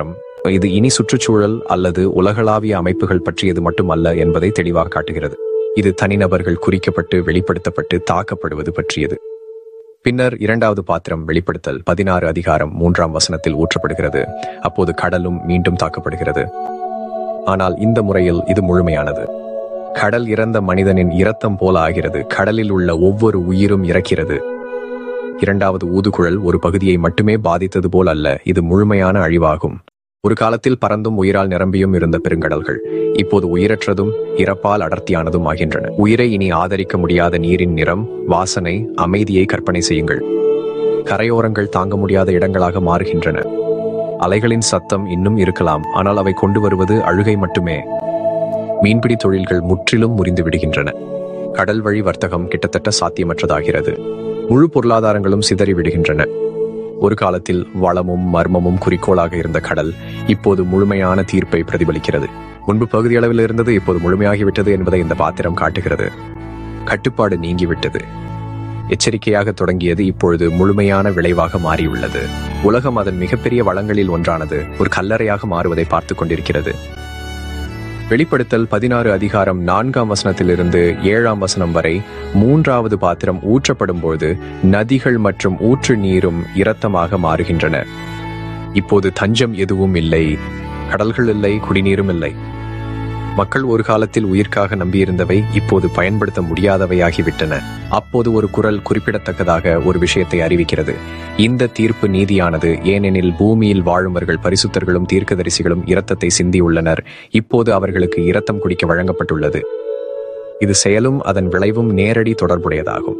இது இனி சுற்றுச்சூழல் அல்லது உலகளாவிய அமைப்புகள் பற்றியது மட்டுமல்ல என்பதை தெளிவாக காட்டுகிறது இது தனிநபர்கள் குறிக்கப்பட்டு வெளிப்படுத்தப்பட்டு தாக்கப்படுவது பற்றியது பின்னர் இரண்டாவது பாத்திரம் வெளிப்படுத்தல் பதினாறு அதிகாரம் மூன்றாம் வசனத்தில் ஊற்றப்படுகிறது அப்போது கடலும் மீண்டும் தாக்கப்படுகிறது ஆனால் இந்த முறையில் இது முழுமையானது கடல் இறந்த மனிதனின் இரத்தம் போல ஆகிறது கடலில் உள்ள ஒவ்வொரு உயிரும் இறக்கிறது இரண்டாவது ஊதுகுழல் ஒரு பகுதியை மட்டுமே பாதித்தது போல் அல்ல இது முழுமையான அழிவாகும் ஒரு காலத்தில் பறந்தும் உயிரால் நிரம்பியும் இருந்த பெருங்கடல்கள் இப்போது உயிரற்றதும் இறப்பால் அடர்த்தியானதும் ஆகின்றன உயிரை இனி ஆதரிக்க முடியாத நீரின் நிறம் வாசனை அமைதியை கற்பனை செய்யுங்கள் கரையோரங்கள் தாங்க முடியாத இடங்களாக மாறுகின்றன அலைகளின் சத்தம் இன்னும் இருக்கலாம் ஆனால் அவை கொண்டு வருவது அழுகை மட்டுமே மீன்பிடி தொழில்கள் முற்றிலும் முறிந்து விடுகின்றன கடல் வழி வர்த்தகம் கிட்டத்தட்ட சாத்தியமற்றதாகிறது முழு பொருளாதாரங்களும் சிதறி விடுகின்றன ஒரு காலத்தில் வளமும் மர்மமும் குறிக்கோளாக இருந்த கடல் இப்போது முழுமையான தீர்ப்பை பிரதிபலிக்கிறது முன்பு பகுதியளவில் இருந்தது இப்போது முழுமையாகிவிட்டது என்பதை இந்த பாத்திரம் காட்டுகிறது கட்டுப்பாடு நீங்கிவிட்டது எச்சரிக்கையாக தொடங்கியது இப்பொழுது முழுமையான விளைவாக மாறியுள்ளது உலகம் அதன் மிகப்பெரிய வளங்களில் ஒன்றானது ஒரு கல்லறையாக மாறுவதை பார்த்துக் கொண்டிருக்கிறது வெளிப்படுத்தல் பதினாறு அதிகாரம் நான்காம் வசனத்திலிருந்து ஏழாம் வசனம் வரை மூன்றாவது பாத்திரம் ஊற்றப்படும் போது நதிகள் மற்றும் ஊற்று நீரும் இரத்தமாக மாறுகின்றன இப்போது தஞ்சம் எதுவும் இல்லை கடல்கள் இல்லை குடிநீரும் இல்லை மக்கள் ஒரு காலத்தில் உயிர்க்காக நம்பியிருந்தவை இப்போது பயன்படுத்த முடியாதவையாகிவிட்டன அப்போது ஒரு குரல் குறிப்பிடத்தக்கதாக ஒரு விஷயத்தை அறிவிக்கிறது இந்த தீர்ப்பு நீதியானது ஏனெனில் பூமியில் வாழுமவர்கள் பரிசுத்தர்களும் தீர்க்கதரிசிகளும் இரத்தத்தை சிந்தியுள்ளனர் இப்போது அவர்களுக்கு இரத்தம் குடிக்க வழங்கப்பட்டுள்ளது இது செயலும் அதன் விளைவும் நேரடி தொடர்புடையதாகும்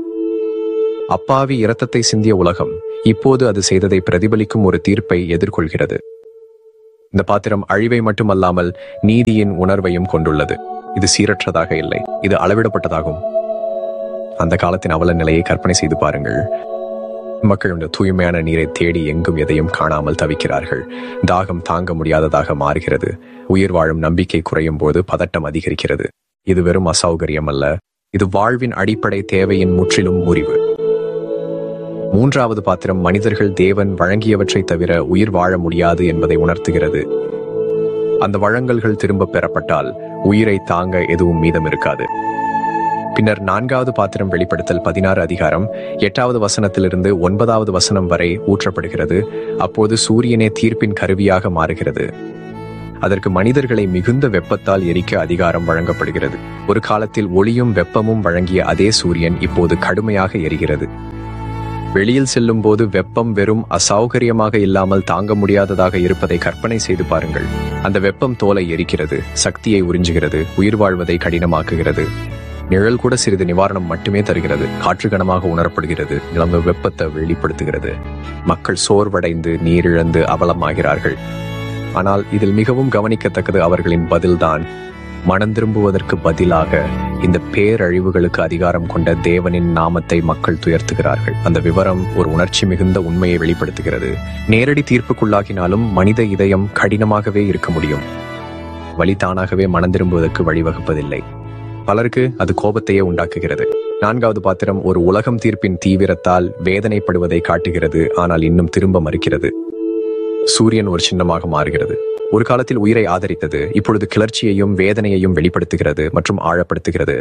அப்பாவி இரத்தத்தை சிந்திய உலகம் இப்போது அது செய்ததை பிரதிபலிக்கும் ஒரு தீர்ப்பை எதிர்கொள்கிறது இந்த பாத்திரம் அழிவை மட்டுமல்லாமல் நீதியின் உணர்வையும் கொண்டுள்ளது இது சீரற்றதாக இல்லை இது அளவிடப்பட்டதாகும் அந்த காலத்தின் அவல நிலையை கற்பனை செய்து பாருங்கள் மக்கள் இந்த தூய்மையான நீரை தேடி எங்கும் எதையும் காணாமல் தவிக்கிறார்கள் தாகம் தாங்க முடியாததாக மாறுகிறது உயிர் வாழும் நம்பிக்கை குறையும் போது பதட்டம் அதிகரிக்கிறது இது வெறும் அசௌகரியம் அல்ல இது வாழ்வின் அடிப்படை தேவையின் முற்றிலும் முறிவு மூன்றாவது பாத்திரம் மனிதர்கள் தேவன் வழங்கியவற்றை தவிர உயிர் வாழ முடியாது என்பதை உணர்த்துகிறது அந்த வழங்கல்கள் திரும்ப பெறப்பட்டால் உயிரை தாங்க எதுவும் மீதம் இருக்காது பின்னர் நான்காவது பாத்திரம் வெளிப்படுத்தல் பதினாறு அதிகாரம் எட்டாவது வசனத்திலிருந்து ஒன்பதாவது வசனம் வரை ஊற்றப்படுகிறது அப்போது சூரியனே தீர்ப்பின் கருவியாக மாறுகிறது அதற்கு மனிதர்களை மிகுந்த வெப்பத்தால் எரிக்க அதிகாரம் வழங்கப்படுகிறது ஒரு காலத்தில் ஒளியும் வெப்பமும் வழங்கிய அதே சூரியன் இப்போது கடுமையாக எரிகிறது வெளியில் செல்லும் போது வெப்பம் வெறும் அசௌகரியமாக இல்லாமல் தாங்க முடியாததாக இருப்பதை கற்பனை செய்து பாருங்கள் அந்த வெப்பம் தோலை எரிக்கிறது சக்தியை உறிஞ்சுகிறது உயிர் வாழ்வதை கடினமாக்குகிறது நிழல் கூட சிறிது நிவாரணம் மட்டுமே தருகிறது காற்று கனமாக உணரப்படுகிறது நிலவு வெப்பத்தை வெளிப்படுத்துகிறது மக்கள் சோர்வடைந்து நீரிழந்து அவலமாகிறார்கள் ஆனால் இதில் மிகவும் கவனிக்கத்தக்கது அவர்களின் பதில்தான் மனம் திரும்புவதற்கு பதிலாக இந்த பேரழிவுகளுக்கு அதிகாரம் கொண்ட தேவனின் நாமத்தை மக்கள் துயர்த்துகிறார்கள் அந்த விவரம் ஒரு உணர்ச்சி மிகுந்த உண்மையை வெளிப்படுத்துகிறது நேரடி தீர்ப்புக்குள்ளாகினாலும் மனித இதயம் கடினமாகவே இருக்க முடியும் வழி தானாகவே மனம் திரும்புவதற்கு வழிவகுப்பதில்லை பலருக்கு அது கோபத்தையே உண்டாக்குகிறது நான்காவது பாத்திரம் ஒரு உலகம் தீர்ப்பின் தீவிரத்தால் வேதனைப்படுவதை காட்டுகிறது ஆனால் இன்னும் திரும்ப மறுக்கிறது சூரியன் ஒரு சின்னமாக மாறுகிறது ஒரு காலத்தில் உயிரை ஆதரித்தது இப்பொழுது கிளர்ச்சியையும் வேதனையையும் வெளிப்படுத்துகிறது மற்றும் ஆழப்படுத்துகிறது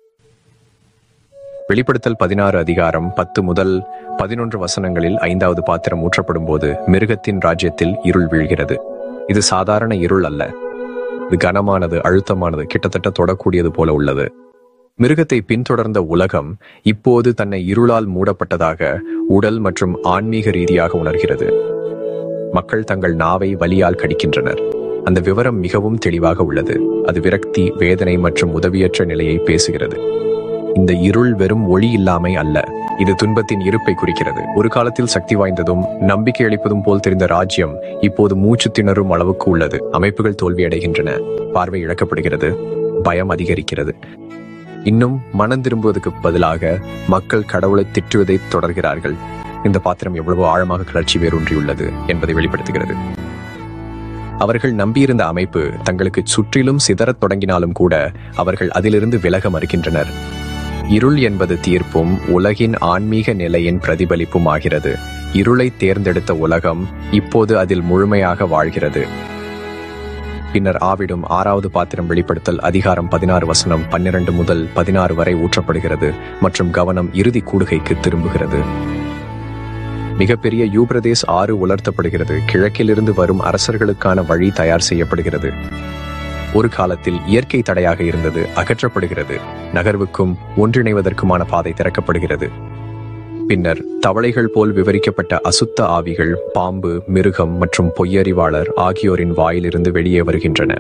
வெளிப்படுத்தல் பதினாறு அதிகாரம் பத்து முதல் பதினொன்று வசனங்களில் ஐந்தாவது பாத்திரம் ஊற்றப்படும் போது மிருகத்தின் ராஜ்யத்தில் இருள் வீழ்கிறது இது சாதாரண இருள் அல்ல இது கனமானது அழுத்தமானது கிட்டத்தட்ட தொடக்கூடியது போல உள்ளது மிருகத்தை பின்தொடர்ந்த உலகம் இப்போது தன்னை இருளால் மூடப்பட்டதாக உடல் மற்றும் ஆன்மீக ரீதியாக உணர்கிறது மக்கள் தங்கள் நாவை வலியால் கடிக்கின்றனர் அந்த விவரம் மிகவும் தெளிவாக உள்ளது அது விரக்தி வேதனை மற்றும் உதவியற்ற நிலையை பேசுகிறது இந்த இருள் வெறும் ஒளி இல்லாமை அல்ல இது துன்பத்தின் இருப்பை குறிக்கிறது ஒரு காலத்தில் சக்தி வாய்ந்ததும் நம்பிக்கை அளிப்பதும் போல் தெரிந்த ராஜ்யம் இப்போது மூச்சு திணறும் அளவுக்கு உள்ளது அமைப்புகள் தோல்வியடைகின்றன பார்வை இழக்கப்படுகிறது பயம் அதிகரிக்கிறது இன்னும் மனம் திரும்புவதற்கு பதிலாக மக்கள் கடவுளை திட்டுவதை தொடர்கிறார்கள் இந்த பாத்திரம் எவ்வளவு ஆழமாக கிளர்ச்சி வேரூன்றியுள்ளது என்பதை வெளிப்படுத்துகிறது அவர்கள் நம்பியிருந்த அமைப்பு தங்களுக்கு சுற்றிலும் சிதறத் தொடங்கினாலும் கூட அவர்கள் அதிலிருந்து விலக மறுக்கின்றனர் இருள் என்பது தீர்ப்பும் உலகின் ஆன்மீக நிலையின் பிரதிபலிப்பும் ஆகிறது இருளை தேர்ந்தெடுத்த உலகம் இப்போது அதில் முழுமையாக வாழ்கிறது பின்னர் ஆவிடும் ஆறாவது பாத்திரம் வெளிப்படுத்தல் அதிகாரம் பதினாறு வசனம் பன்னிரண்டு முதல் பதினாறு வரை ஊற்றப்படுகிறது மற்றும் கவனம் இறுதி கூடுகைக்கு திரும்புகிறது மிகப்பெரிய யூப்ரதேஸ் ஆறு உலர்த்தப்படுகிறது கிழக்கிலிருந்து வரும் அரசர்களுக்கான வழி தயார் செய்யப்படுகிறது ஒரு காலத்தில் இயற்கை தடையாக இருந்தது அகற்றப்படுகிறது நகர்வுக்கும் ஒன்றிணைவதற்குமான பாதை திறக்கப்படுகிறது பின்னர் தவளைகள் போல் விவரிக்கப்பட்ட அசுத்த ஆவிகள் பாம்பு மிருகம் மற்றும் பொய்யறிவாளர் ஆகியோரின் வாயிலிருந்து வெளியே வருகின்றன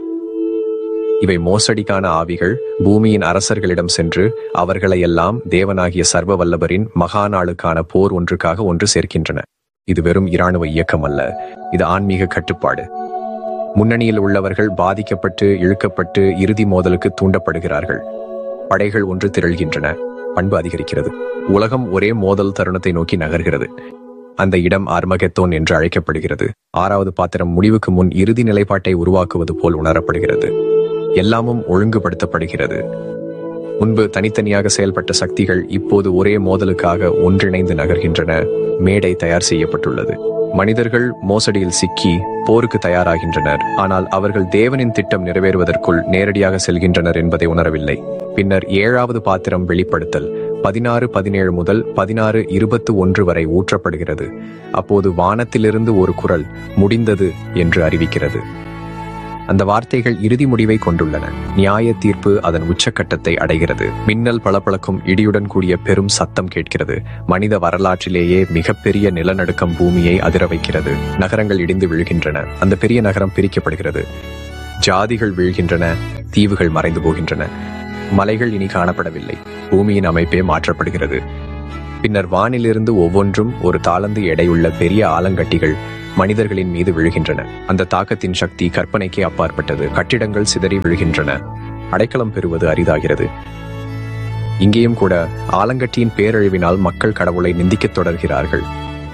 இவை மோசடிக்கான ஆவிகள் பூமியின் அரசர்களிடம் சென்று அவர்களை எல்லாம் தேவனாகிய சர்வ வல்லபரின் மகாநாளுக்கான போர் ஒன்றுக்காக ஒன்று சேர்க்கின்றன இது வெறும் இராணுவ இயக்கம் அல்ல இது ஆன்மீக கட்டுப்பாடு முன்னணியில் உள்ளவர்கள் பாதிக்கப்பட்டு இழுக்கப்பட்டு இறுதி மோதலுக்கு தூண்டப்படுகிறார்கள் படைகள் ஒன்று திரள்கின்றன பண்பு அதிகரிக்கிறது உலகம் ஒரே மோதல் தருணத்தை நோக்கி நகர்கிறது அந்த இடம் ஆர்மகெத்தோன் என்று அழைக்கப்படுகிறது ஆறாவது பாத்திரம் முடிவுக்கு முன் இறுதி நிலைப்பாட்டை உருவாக்குவது போல் உணரப்படுகிறது எல்லாமும் ஒழுங்குபடுத்தப்படுகிறது முன்பு தனித்தனியாக செயல்பட்ட சக்திகள் இப்போது ஒரே மோதலுக்காக ஒன்றிணைந்து நகர்கின்றன மேடை தயார் செய்யப்பட்டுள்ளது மனிதர்கள் மோசடியில் சிக்கி போருக்கு தயாராகின்றனர் ஆனால் அவர்கள் தேவனின் திட்டம் நிறைவேறுவதற்குள் நேரடியாக செல்கின்றனர் என்பதை உணரவில்லை பின்னர் ஏழாவது பாத்திரம் வெளிப்படுத்தல் பதினாறு பதினேழு முதல் பதினாறு இருபத்து ஒன்று வரை ஊற்றப்படுகிறது அப்போது வானத்திலிருந்து ஒரு குரல் முடிந்தது என்று அறிவிக்கிறது அந்த வார்த்தைகள் இறுதி முடிவை கொண்டுள்ளன நியாய தீர்ப்பு அதன் உச்சக்கட்டத்தை அடைகிறது மின்னல் பளபளக்கும் இடியுடன் கூடிய பெரும் சத்தம் கேட்கிறது மனித வரலாற்றிலேயே மிகப்பெரிய நிலநடுக்கம் பூமியை அதிர வைக்கிறது நகரங்கள் இடிந்து விழுகின்றன அந்த பெரிய நகரம் பிரிக்கப்படுகிறது ஜாதிகள் வீழ்கின்றன தீவுகள் மறைந்து போகின்றன மலைகள் இனி காணப்படவில்லை பூமியின் அமைப்பே மாற்றப்படுகிறது பின்னர் வானிலிருந்து ஒவ்வொன்றும் ஒரு தாளந்து எடையுள்ள பெரிய ஆலங்கட்டிகள் மனிதர்களின் மீது விழுகின்றன அந்த தாக்கத்தின் சக்தி கற்பனைக்கே அப்பாற்பட்டது கட்டிடங்கள் சிதறி விழுகின்றன அடைக்கலம் பெறுவது அரிதாகிறது இங்கேயும் கூட ஆலங்கட்டியின் பேரழிவினால் மக்கள் கடவுளை நிந்திக்கத் தொடர்கிறார்கள்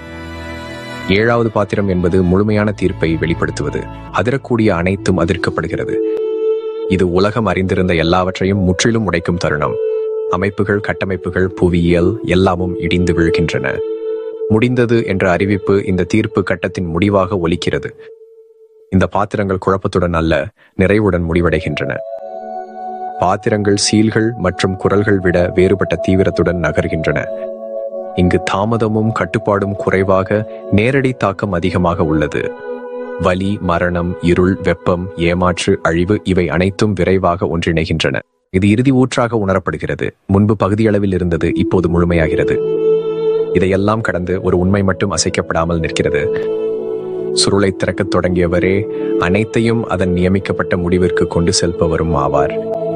ஏழாவது பாத்திரம் என்பது முழுமையான தீர்ப்பை வெளிப்படுத்துவது அதிரக்கூடிய அனைத்தும் அதிர்க்கப்படுகிறது இது உலகம் அறிந்திருந்த எல்லாவற்றையும் முற்றிலும் உடைக்கும் தருணம் அமைப்புகள் கட்டமைப்புகள் புவியியல் எல்லாமும் இடிந்து விழுகின்றன முடிந்தது என்ற அறிவிப்பு இந்த தீர்ப்பு கட்டத்தின் முடிவாக ஒலிக்கிறது இந்த பாத்திரங்கள் குழப்பத்துடன் அல்ல நிறைவுடன் முடிவடைகின்றன பாத்திரங்கள் சீல்கள் மற்றும் குரல்கள் விட வேறுபட்ட தீவிரத்துடன் நகர்கின்றன இங்கு தாமதமும் கட்டுப்பாடும் குறைவாக நேரடி தாக்கம் அதிகமாக உள்ளது வலி மரணம் இருள் வெப்பம் ஏமாற்று அழிவு இவை அனைத்தும் விரைவாக ஒன்றிணைகின்றன இது இறுதி ஊற்றாக உணரப்படுகிறது முன்பு பகுதியளவில் இருந்தது இப்போது முழுமையாகிறது இதையெல்லாம் கடந்து ஒரு உண்மை மட்டும் அசைக்கப்படாமல் நிற்கிறது சுருளை திறக்கத் தொடங்கியவரே அனைத்தையும் அதன் நியமிக்கப்பட்ட முடிவிற்கு கொண்டு செல்பவரும் ஆவார்